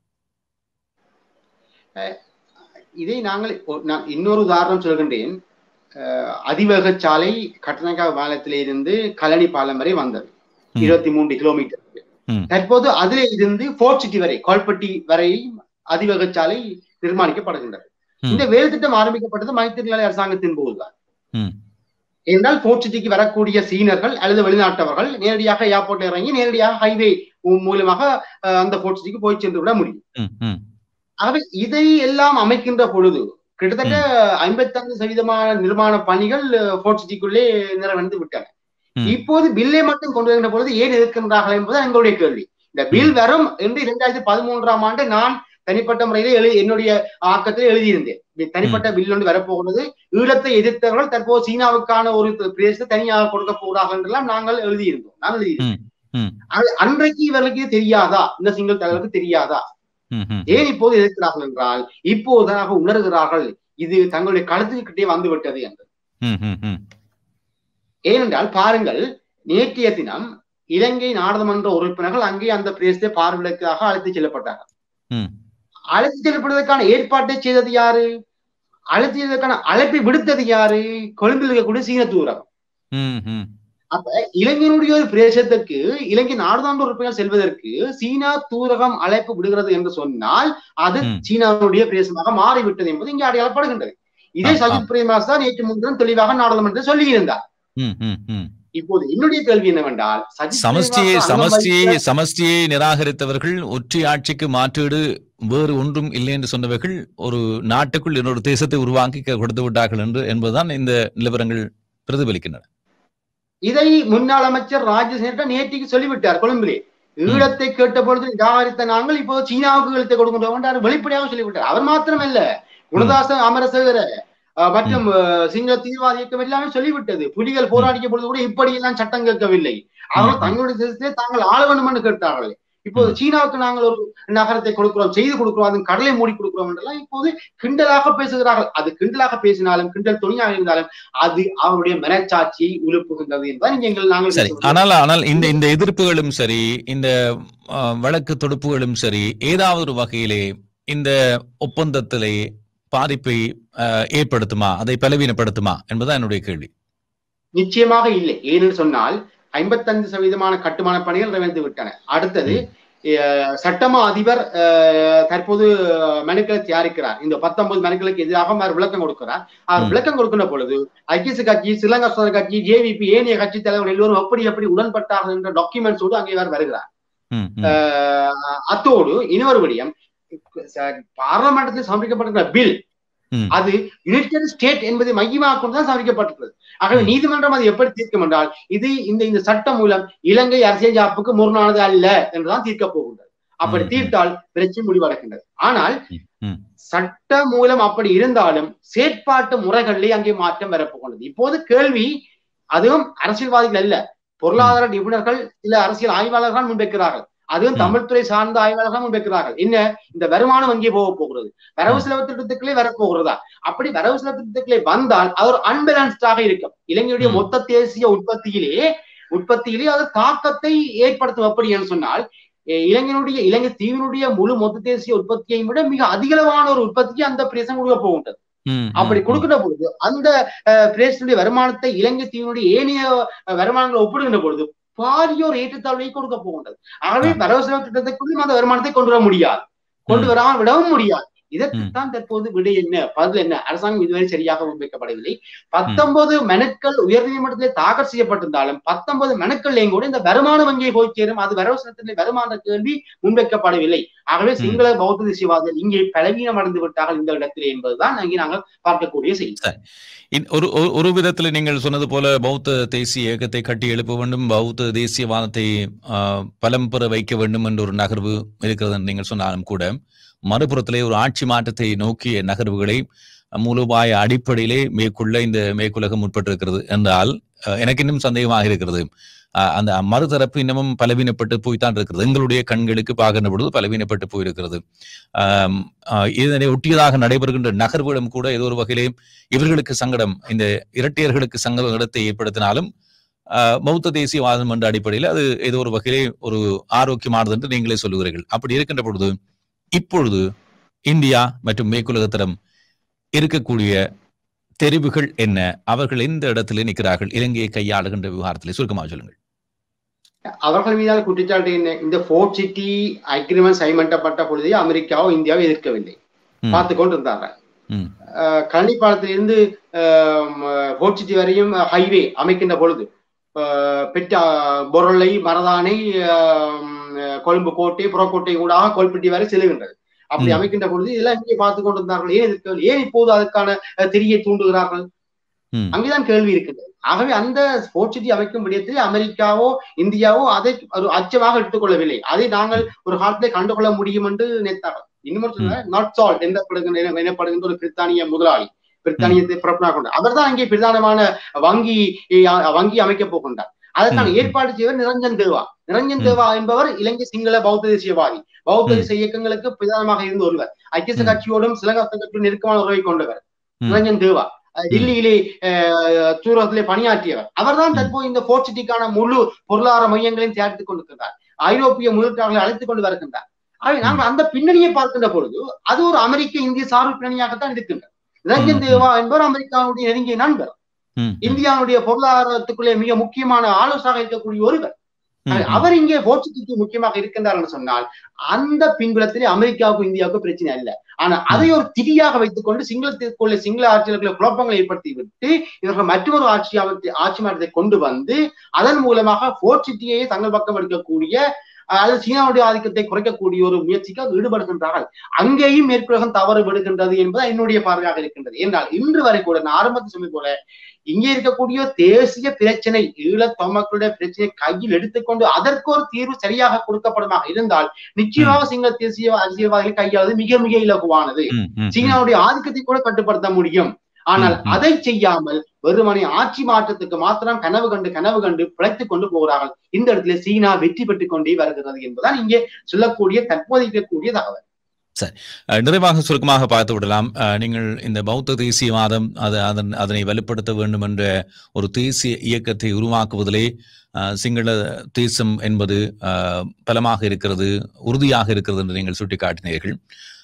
இதை நாங்கள் ஒ- நான் இன்னொரு உதாரணம் சொல்கின்றேன் அஹ், அதிவேக சாலை கட்டணக்கா பாலத்திலே இருந்து கலனி பாலம் வரை வந்தது ம். இருபத்தி மூன்று கிலோமீட்டர் ம். தற்போது அதிலே இருந்து ஃபோர்ட் சிட்டி வரை கோல்பட்டி வரை அதிவேக சாலை நிர்மாணிக்கப்படுகின்றது ம். இந்த வேலை திட்டம் ஆரம்பிக்கப்பட்டது மைத்திரிநிலை அரசாங்கத்தின் போதுதான் ம். என்றால் ஃபோர்ட் சிட்டிக்கு வரக்கூடிய சீனர்கள் அல்லது வெளிநாட்டவர்கள் நேரடியாக ஏர்போர்ட்ல இறங்கி நேரடியாக ஹைவே மூலமாக அஹ், அந்த ஃபோர்ட் சிட்டிக்கு போய் சென்று விட முடியும் ம், ம், ஆகவே இதை எல்லாம் அமைக்கின்ற பொழுது கிட்டத்தட்ட ஐம்பத்தைந்து சதவீதமான நிர்மாண பணிகள் ஃபோர்ட் சிட்டிக்குள்ளே நிறைவடைந்து விட்டன ம். இப்போது பில்லை மட்டும் கொண்டு வருகின்ற பொழுது ஏன் எதிர்க்கின்றார்கள் என்பது எங்களுடைய கேள்வி இந்த பில் வரும் என்று இரண்டாயிரத்தி பதிமூன்றாம் ஆண்டு நான் தனிப்பட்ட முறையில எழு என்னுடைய ஆக்கத்தில் எழுதியிருந்தேன் இந்த தனிப்பட்ட பில் ஒன்று வரப்போகிறது ஈழத்தை எதிர்த்தவர்கள் தற்போது சீனாவுக்கான ஒரு பிரதேசத்தை தனியாக கொடுக்க போகிறார்கள் என்றெல்லாம் நாங்கள் எழுதியிருந்தோம் நான் எழுதியிருந்தேன் ம். அது அன்றைக்கு இவர்களுக்கு இது தெரியாதா இந்த சிங்கள் தலைவருக்கு தெரியாதா ம், ம். ஏன் இப்போது எதிர்க்கிறார்கள் என்றால் இப்போதாக உணர்கிறார்கள் இது தங்களுடைய களத்துக்கு கிட்டே வந்து விட்டது என்று ம், ம், ம். ஏனென்றால் பாருங்கள் நேற்றைய தினம் இலங்கை நாடாளுமன்ற உறுப்பினர்கள் அங்கே அந்த பிரதேசத்தை பார்வையிடக்காக அழைத்து செல்லப்பட்டார்கள் ம். அழைத்து செல்லப்படுவதற்கான ஏற்பாட்டை செய்தது யாரு அழைத்து செல்வதற்கான அழைப்பை விடுத்தது யாரு கொழும்பில் இருக்கக்கூடிய சீன தூரம் ம், ம். இலங்கையினுடைய ஒரு பிரதேசத்துக்கு இலங்கை நாடாளுமன்ற உறுப்பினர் செல்வதற்கு சீனா தூரகம் அழைப்பு விடுகிறது என்று சொன்னால் அது ம். சீனாவுடைய பிரதேசமாக மாறிவிட்டது என்பது இங்கே அடையாளப்படுகின்றது இதே ஆம், சஜித் பிரேமதாஸ் தான் நேற்று முன்தினம் தெளிவாக நாடாளுமன்றத்தில் சொல்லியிருந்தார் ம், ம், ம். இப்போது என்னுடைய கேள்வி என்னவென்றால் சஜித் சமஷ்டியை பிரேமதாஸ் அங்கம் சமஷ்டியை வகித்த- சமஷ்டியை நிராகரித்தவர்கள் ஒற்றை ஆட்சிக்கு மாற்றீடு வேறு ஒன்றும் இல்லை என்று சொன்னவர்கள் ஒரு நாட்டுக்குள் இன்னொரு தேசத்தை உருவாக்கி க- கொடுத்து விட்டார்கள் என்று என்பதுதான் இந்த நிலவரங்கள் பிரதிபலிக்கின்றன இதை முன்னாள் அமைச்சர் ராஜசேகர் நேற்றுக்கு சொல்லிவிட்டார் கொழும்பிலே ஈழத்தை கேட்ட பொழுது நிராகரித்த நாங்கள் இப்போ சீனாவுக்கு ஈழத்தை கொடுக்கின்றோம் என்று அவர் வெளிப்படையாக சொல்லிவிட்டார் அவர் மாத்திரமல்ல குணதாச அமரசேகர அஹ், மற்றும் அஹ், சிங்கள தீவிரவாத இயக்கம் எல்லாமே சொல்லிவிட்டது புலிகள் போராடிய பொழுது கூட இப்படி எல்லாம் சட்டம் கேட்கவில்லை அவர்கள் ம். தங்களுடைய தேசத்தை தாங்கள் ஆள வேண்டும் என்று கேட்டார்கள் இப்போது சீனாவுக்கு நாங்கள் ஒரு நகரத்தை கொடுக்கிறோம் செய்து கொடுக்கிறோம் அதன் கடலை மூடி கொடுக்கிறோம் என்றெல்லாம் இப்போது கிண்டலாக பேசுகிறார்கள் அது கிண்டலாக பேசினாலும் கிண்டல் துணியாக இருந்தாலும் அது அவருடைய மனச்சாட்சியை உழுப்புகின்றது என்பதை நீங்கள் நாங்கள் சரி பேசுவது. ஆனால் ஆனால் இந்த இந்த எதிர்ப்புகளும் சரி இந்த அஹ், வழக்கு தொடுப்புகளும் சரி ஏதாவது ஒரு வகையிலே இந்த ஒப்பந்தத்திலே பாதிப்பை அஹ், ஏற்படுத்துமா அதை பலவீனப்படுத்துமா என்பதுதான் என்னுடைய கேள்வி நிச்சயமாக இல்லை ஏனென்று சொன்னால் ஐம்பத்தஞ்சு சதவீதமான கட்டுமான பணிகள் நிறைவேந்து விட்டன அடுத்தது அஹ், சட்டமா அதிபர் அஹ், தற்போது மனுக்களை தயாரிக்கிறார் இந்த பத்தொன்பது மனுக்களுக்கு எதிராக அவர் விளக்கம் கொடுக்கிறார் அவர் ம். விளக்கம் கொடுக்கின்ற பொழுது ஐக்கிய கட்சி ஸ்ரீலங்கா சுதந்திர கட்சி ஜேவிபி ஏனைய கட்சி தலைவர் எல்லோரும் எப்படி எப்படி உடன்பட்டார்கள் என்ற டாக்குமெண்ட்ஸோடு அங்கே அவர் வருகிறார் ம், ம், அஹ், அத்தோடு இன்னொரு விடயம் பார்லமெண்டத்தில் சமர்ப்பிக்கப்பட்டிருக்கிற பில் ம். அது யுனைடெட் ஸ்டேட் என்பதை மையமாக கொண்டுதான் சமர்ப்பிக்கப்பட்டிருக்கிறது ஆகவே ம். நீதிமன்றம் அதை எப்படி தீர்க்கும் என்றால் இது இந்த இந்த சட்டம் மூலம் இலங்கை அரசியல் ஜாப்புக்கு முரணானது அல்ல என்றுதான் தீர்க்கப் போகின்றது அப்படி ம், ம். தீர்த்தால் பிரச்சனை முடிவடைகின்றது ஆனால் ம். சட்ட மூலம் அப்படி இருந்தாலும் செயற்பாட்டு முறைகளிலே அங்கே மாற்றம் வரப்போகின்றது இப்போது கேள்வி அதுவும் அரசியல்வாதிகள் அல்ல பொருளாதார நிபுணர்கள் சில அரசியல் ஆய்வாளர்கள் முன்வைக்கிறார்கள் அதுவும் ம். தமிழ்துறை சார்ந்த ஆய்வாளர்கள் முன்வைக்கிறார்கள் என்ன இந்த வருமானம் அங்கே போக போகிறது வரவு செலவு திட்டத்துக்குள்ளே வரப்போகிறதா அப்படி வரவு செலவு திட்டத்துக்குள்ளே வந்தால் அது ஒரு அன்பேலன்ஸ்டாக இருக்கும் இலங்கையுடைய ம். மொத்த தேசிய உற்பத்தியிலே உற்பத்தியிலே அது தாக்கத்தை ஏற்படுத்தும் எப்படி என்று சொன்னால் எ- இலங்கையினுடைய இலங்கை தீவினுடைய முழு மொத்த தேசிய உற்பத்தியை விட மிக அதிகளவான ஒரு உற்பத்திக்கு அந்த பிரதேசம் கொடுக்க போகின்றது ம், அப்படி ம், கொடுக்கின்ற பொழுது அந்த அஹ், பிரதேசத்துடைய வருமானத்தை இலங்கை தீவினுடைய ஏனைய அஹ், வருமானங்களை ஒப்பிடுகின்ற பொழுது பாரிய ஒரு ஏற்றத்தாழ்வை கொடுக்க போகின்றது ஆகவே ஆ. வரவு செலவு திட்டத்துக்குள்ளும் அந்த வருமானத்தை கொண்டு வர முடியாது கொண்டு ம். வராமல் விடவும் முடியாது ம். இதற்குத்தான் தற்போது விடை என்ன பதில் என்ன அரசாங்கம் இதுவரை சரியாக முன்வைக்கப்படவில்லை பத்தொன்பது மனுக்கள் உயர்நீதிமன்றத்திலே தாக்கல் செய்யப்பட்டிருந்தாலும் பத்தொன்பது மனுக்கள்லையும் கூட இந்த வருமான வங்கியை போய் சேரும் அது வரவு செலுத்தலை வருமான கேள்வி முன்வைக்கப்படவில்லை ஆகவே சிங்கள பௌத்த தேசியவாதிகள் இங்கே பலவீனம் அடைந்து விட்டார்கள் இந்த இடத்திலே என்பதுதான் இங்கே நாங்கள் பார்க்கக்கூடிய செய்தி இன்- ஒரு ஒரு- ஒரு விதத்துல நீங்கள் சொன்னது போல பௌத்த தேசிய இயக்கத்தை கட்டி எழுப்ப வேண்டும் பௌத்த தேசியவாதத்தை ஆஹ், பலம் பெற வைக்க வேண்டும் என்ற ஒரு நகர்வு இருக்கிறது என்று நீங்கள் சொன்னாலும் கூட மறுபுறத்திலே ஒரு ஆட்சி மாற்றத்தை நோக்கிய நகர்வுகளை மூலோபாய அடிப்படையிலே மேற்கொள்ள இந்த மேற்குலகம் முற்பட்டிருக்கிறது என்றால் அஹ், எனக்கு இன்னும் சந்தேகமாக இருக்கிறது அஹ், அந்த மறுதரப்பு இன்னமும் பலவீனப்பட்டு போய்த்தான் இருக்கிறது எங்களுடைய கண்களுக்கு பார்க்கின்ற பொழுது பலவீனப்பட்டு போயிருக்கிறது ஆம், ஆஹ், இதனை ஒட்டியதாக நடைபெறுகின்ற நகர்வுகளும் கூட ஏதோ ஒரு வகையிலே இவர்களுக்கு சங்கடம் இந்த இரட்டையர்களுக்கு சங்கடத்தை ஏற்படுத்தினாலும் ஆஹ், பௌத்த தேசியவாதம் என்ற அடிப்படையில் அது ஏதோ ஒரு வகையிலே ஒரு ஆரோக்கியமானது என்று நீங்களே சொல்லுகிறீர்கள் அப்படி இருக்கின்ற பொழுது இப்பொழுது இந்தியா மற்றும் மேற்குலகத்திடம் இருக்கக்கூடிய தெரிவுகள் என்ன அவர்கள் எந்த இடத்திலே நிற்கிறார்கள் இலங்கையை கையாளுகின்ற விவகாரத்திலே சுருக்கமாக சொல்லுங்கள் அவர்கள் மீதான குற்றச்சாட்டு என்ன இந்த ஃபோர்ட் சிட்டி அக்ரிமெண்ட் சைன் பண்ணப்பட்ட பொழுதே அமெரிக்காவோ இந்தியாவோ எதிர்க்கவில்லை ம், பார்த்து கொண்டு இருந்தார்கள் ம், அஹ் கழனிப்பாலத்திலிருந்து ஃபோர்ட் சிட்டி வரையும் ஹைவே அமைக்கின்ற பொழுது அஹ் பெற்ற பொருளை மரதானை அஹ் கொழும்பு கோட்டை புறக்கோட்டை ஊடாக கொல்பட்டி வரை செல்லுகின்றது அப்படி ம். அமைக்கின்ற பொழுது இதெல்லாம் இங்கே பார்த்து கொண்டிருந்தார்கள் ஏன் எதிர்க்கவில்லை ஏன் இப்போது அதற்கான அஹ், திரியை தூண்டுகிறார்கள் ம், அங்கேதான் கேள்வி இருக்கின்றது ஆகவே அந்த ஸ்போர்ட்ஸ் சிட்டி அமைக்கும் விடயத்தில் அமெரிக்காவோ இந்தியாவோ அதை ஒரு அச்சமாக எடுத்துக்கொள்ளவில்லை அதை நாங்கள் ஒரு காலத்திலே கண்டுகொள்ள முடியும் என்று நினைத்தார்கள் இன்னும் நாட் சால்ட் எனப்படுகின்ற எனப்படுகின்ற ஒரு பிரித்தானிய முதலாளி பிரித்தானியத்தை புறப்படாக கொண்டார் அவர் தான் அங்கே பிரதானமான வங்கி அஹ், வங்கி அமைக்கப் போகின்றார் அதற்கான ம். ஏற்பாடு செய்வர் நிரஞ்சன் தேவா நிரஞ்சன் ம். தேவா என்பவர் இலங்கை சிங்கள பௌத்த தேசியவாதி பௌத்த ம். தேசிய இயக்கங்களுக்கு பிரதானமாக இருந்த ஒருவர் ஐக்கிய ம். கட்சியோடும் சிலங்கா கட்சியோடும் நெருக்கமான உறவை கொண்டவர் ம். நிரஞ்சன் தேவா அஹ் டெல்லியிலே அஹ், தூரத்திலே பணியாற்றியவர் அவர்தான் ம். தற்போது இந்த ஃபோர்ட் சிட்டிக்கான முழு பொருளாதார மையங்களையும் தயாரித்துக் கொண்டிருக்கிறார் ஐரோப்பிய முதலீட்டாளர்களை அழைத்துக் கொண்டு வருகின்றார் ஆகவே நாங்கள் அந்த பின்னணியை பார்க்கின்ற பொழுது அது ஒரு அமெரிக்க இந்திய சார்பு பின்னணியாகத்தான் இருக்கின்றது நிரஞ்சன் ம். தேவா என்பவர் அமெரிக்காவுடைய நெருங்கிய நண்பர் ம், ம், இந்தியாவுடைய பொருளாதாரத்துக்குள்ளே மிக முக்கியமான ஆலோசகராக இருக்கக்கூடிய ஒருவர் ம், ம். அவர் இங்கே ஃபோர்ட் சிட்டிக்கு முக்கியமாக இருக்கின்றார் என்று சொன்னால் அந்த பின்புலத்திலே அமெரிக்காவுக்கும் இந்தியாவுக்கும் பிரச்சனை அல்ல ஆனா அதை ஒரு திரியாக வைத்துக் கொண்டு சிங்களத்திற்குள்ள சிங்கள ஆட்சியாளர்களை குழப்பங்களை ஏற்படுத்தி விட்டு இவர்கள் மற்றொரு ஆட்சி அமைத்து- ஆட்சி மாற்றத்தை கொண்டு வந்து அதன் மூலமாக ஃபோர்ட் சிட்டியை தங்கள் பக்கம் எடுக்கக்கூடிய அஹ், அது சீனாவுடைய ஆதிக்கத்தை குறைக்கக்கூடிய ஒரு முயற்சிக்கு அது ஈடுபடுகின்றார்கள் அங்கேயும் மேற்குலகம் தவறு விடுகின்றது என்பது என்னுடைய பார்வையாக இருக்கின்றது என்றால் இன்று வரை கூட நான் ஆரம்பத்தில் சொன்னது போல இங்கே இருக்கக்கூடிய தேசிய பிரச்சனை ஈழத் மக்களுடைய பிரச்சனை கையில் எடுத்துக்கொண்டு அதற்கு ஒரு தீர்வு சரியாக கொடுக்கப்படுமாக இருந்தால் நிச்சயமாக சிங்கள தேசிய அரசியல்வாதிகளை கையாளுவது மிக மிக இலகுவானது ம், ம், ம். சீனாவுடைய ஆதிக்கத்தை கூட கட்டுப்படுத்த முடியும் ஆனால் ம், ம். அதை செய்யாமல் வெறுமனை ஆட்சி மாற்றத்துக்கு மாத்திரம் கனவு கண்டு கனவு கண்டு பிழைத்துக் கொண்டு போகிறார்கள் இந்த இடத்துல சீனா வெற்றி பெற்றுக் கொண்டே வருகிறது என்பதுதான் இங்கே சொல்லக்கூடிய தற்போதைக்கக்கூடிய தகவல் அஹ், நிறைவாக சுருக்கமாக பார்த்து விடலாம் அஹ், நீங்கள் இந்த பௌத்த தேசியவாதம் அது அதன் அதனை வலுப்படுத்த வேண்டும் என்ற ஒரு தேசிய இயக்கத்தை உருவாக்குவதிலே அஹ், சிங்கள தேசம் என்பது அஹ், பலமாக இருக்கிறது உறுதியாக இருக்கிறது என்று நீங்கள் சுட்டிக்காட்டினீர்கள்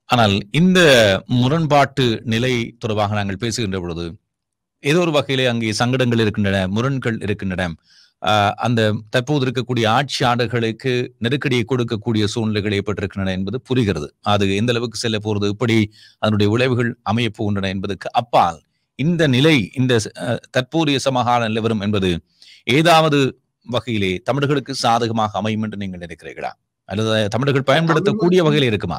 ஆனால் இந்த முரண்பாட்டு நிலை தொடர்பாக நாங்கள் பேசுகின்ற பொழுது ஏதோ ஒரு வகையிலே அங்கே சங்கடங்கள் இருக்கின்றன முரண்கள் இருக்கின்றன ஆஹ் அந்த தற்போது இருக்கக்கூடிய ஆட்சியாளர்களுக்கு நெருக்கடியை கொடுக்கக்கூடிய சூழ்நிலைகள் ஏற்பட்டிருக்கின்றன என்பது புரிகிறது அது எந்த அளவுக்கு செல்ல போறது எப்படி அதனுடைய விளைவுகள் அமையப் போகின்றன என்பதற்கு அப்பால் இந்த நிலை இந்த அஹ், தற்போதைய சமகால நிலவரம் என்பது ஏதாவது வகையிலே தமிழர்களுக்கு சாதகமாக அமையும் என்று நீங்கள் நினைக்கிறீர்களா அல்லது தமிழர்கள் பயன்படுத்தக்கூடிய வகையில் இருக்குமா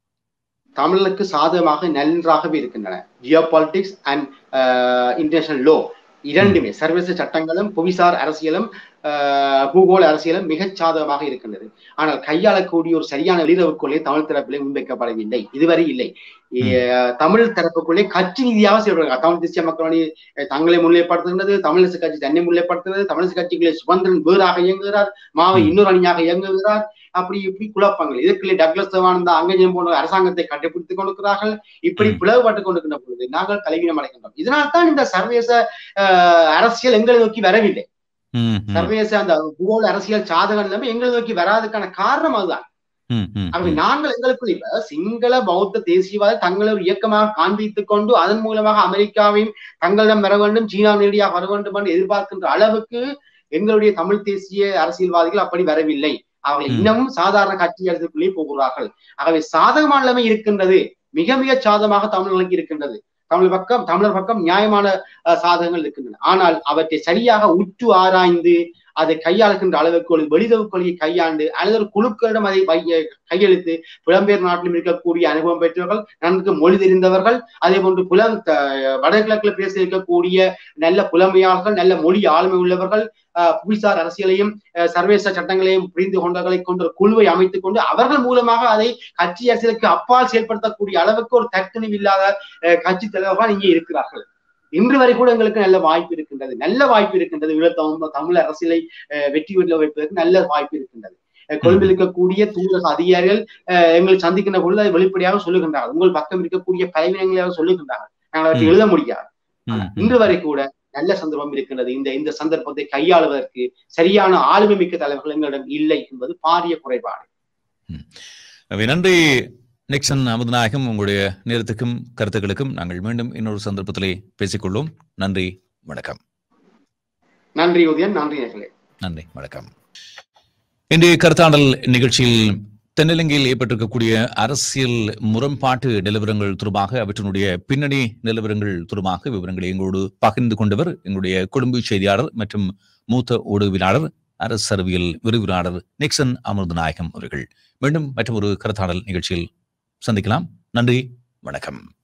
தமிழுக்கு சாதகமாக நன்றாகவே இருக்கின்றன geopolitics and international law இரண்டுமே சர்வதேச சட்டங்களும் புவிசார் அரசியலும் ஆஹ், பூகோள அரசியலும் மிகச் சாதகமாக இருக்கின்றது ஆனால் கையாளக்கூடிய ஒரு சரியான வெளியுறவுக்குள்ளே தமிழ் தரப்பிலே முன்வைக்கப்படவில்லை இதுவரை இல்லை ஆஹ், தமிழ் தரப்புக்குள்ளே கட்சி ரீதியாக செயல்படுகிறார் தமிழ் தேசிய மக்கள் அணி அஹ், தங்களை முன்னிலைப்படுத்துகின்றது தமிழிசை கட்சி தன்னை முன்னிலைப்படுத்துகிறது தமிழிசை கட்சிகளை சுதந்திரன் வேறாக இயங்குகிறார் மாவை ம். இன்னொரு அணியாக இயங்குகிறார் அப்படி இப்படி குழப்பங்கள் இதற்குள்ளே டக்ளஸ் தேவானந்தா அங்கஜம் போன்ற அரசாங்கத்தை கண்டுபிடித்துக் கொண்டிருக்கிறார்கள் இப்படி ம். பிளவுபட்டுக் கொண்டிருக்கின்ற பொழுது நாங்கள் கலவீனம் அடைகின்றோம் இதனால் தான் இந்த சர்வதேச ஆஹ், அரசியல் எங்களை நோக்கி வரவில்லை ம், ம், சர்வதேச அந்த பூகோள அரசியல் சாதகம் எல்லாமே எங்களை நோக்கி வராதுக்கான காரணம் அதுதான் ம், ம், ஆகவே ம். நாங்கள் எங்களுக்குள் இப்ப சிங்கள பௌத்த தேசியவாத தங்களை ஒரு இயக்கமாக காண்பித்துக் கொண்டு அதன் மூலமாக அமெரிக்காவையும் தங்களிடம் வர வேண்டும் சீனா நேரடியாக வர வேண்டும் என்று எதிர்பார்க்கின்ற அளவுக்கு எங்களுடைய தமிழ் தேசிய அரசியல்வாதிகள் அப்படி வரவில்லை அவர்கள் ம். இன்னமும் சாதாரண கட்சி அரசுக்குள்ளே போகிறார்கள் ஆகவே சாதகமான நிலைமை இருக்கின்றது மிக மிக சாதகமாக தமிழர்களுக்கு இருக்கின்றது தமிழ் பக்கம் தமிழர் பக்கம் நியாயமான அஹ், சாதகங்கள் இருக்கின்றன ஆனால் அவற்றை சரியாக உற்று ஆராய்ந்து அதை கையாளுகின்ற அளவுக்கு ஒரு வெளியுறவு கொள்கையை கையாண்டு அல்லது ஒரு குழுக்களிடம் அதை வை- கையெழுத்து புலம்பெயர் நாட்டிலும் இருக்கக்கூடிய அனுபவம் பெற்றவர்கள் நன்கு மொழி தெரிந்தவர்கள் அதே போன்று புலம் த- வடகிழக்கில் பேச இருக்கக்கூடிய நல்ல புலமையாளர்கள் நல்ல மொழி ஆளுமை உள்ளவர்கள் அஹ், புவிசார் அரசியலையும் அஹ், சர்வதேச சட்டங்களையும் புரிந்து கொண்டவர்களை கொண்ட ஒரு குழுவை அமைத்துக் கொண்டு அவர்கள் மூலமாக அதை கட்சி அரசியலுக்கு அப்பால் செயல்படுத்தக்கூடிய அளவுக்கு ஒரு தற்கனிவு இல்லாத அஹ், கட்சி தலைவர்கள் இங்கே இருக்கிறார்கள் இன்று வரை கூட எங்களுக்கு நல்ல வாய்ப்பு இருக்கின்றது நல்ல வாய்ப்பு இருக்கின்றது ஈழத்தமிழ் தமிழ் அரசியலை அஹ், வெற்றி பெற்ற வைப்பதற்கு நல்ல வாய்ப்பு இருக்கின்றது அஹ், கொழும்பில் இருக்கக்கூடிய தூதரக அதிகாரிகள் அஹ், எங்களை சந்திக்கின்ற பொழுது அதை வெளிப்படையாக சொல்லுகின்றார்கள் உங்கள் பக்கம் இருக்கக்கூடிய பலவீனங்களை அவர் சொல்லுகின்றார்கள் நாங்கள் அவற்றை ம். எழுத முடியாது ம், ஆனா, ம். இன்று வரை கூட நல்ல சந்தர்ப்பம் இருக்கின்றது இந்த இந்த சந்தர்ப்பத்தை கையாளுவதற்கு சரியான ஆளுமை மிக்க தலைவர்கள் எங்களிடம் இல்லை என்பது பாரிய குறைபாடு எனவே நன்றி நிக்சன் அமுதநாயகம் உங்களுடைய நேரத்துக்கும் கருத்துக்களுக்கும் நாங்கள் மீண்டும் இன்னொரு சந்தர்ப்பத்திலே பேசிக்கொள்வோம் நன்றி வணக்கம் நன்றி உதயன் நன்றி நேர்களே நன்றி வணக்கம் இன்றைய கருத்தாடல் நிகழ்ச்சியில் தென்னிலங்கையில் ஏற்பட்டிருக்கக்கூடிய அரசியல் முரண்பாட்டு நிலவரங்கள் தொடர்பாக அவற்றினுடைய பின்னணி நிலவரங்கள் தொடர்பாக விவரங்களை எங்களோடு பகிர்ந்து கொண்டவர் எங்களுடைய கொழும்பு செய்தியாளர் மற்றும் மூத்த ஊடகவியலாளர் அரசு அறிவியல் விரிவுரையாளர் நிக்சன் அமிர்தநாயகம் அவர்கள் மீண்டும் மற்றும் ஒரு கருத்தாடல் நிகழ்ச்சியில் சந்திக்கலாம் நன்றி வணக்கம்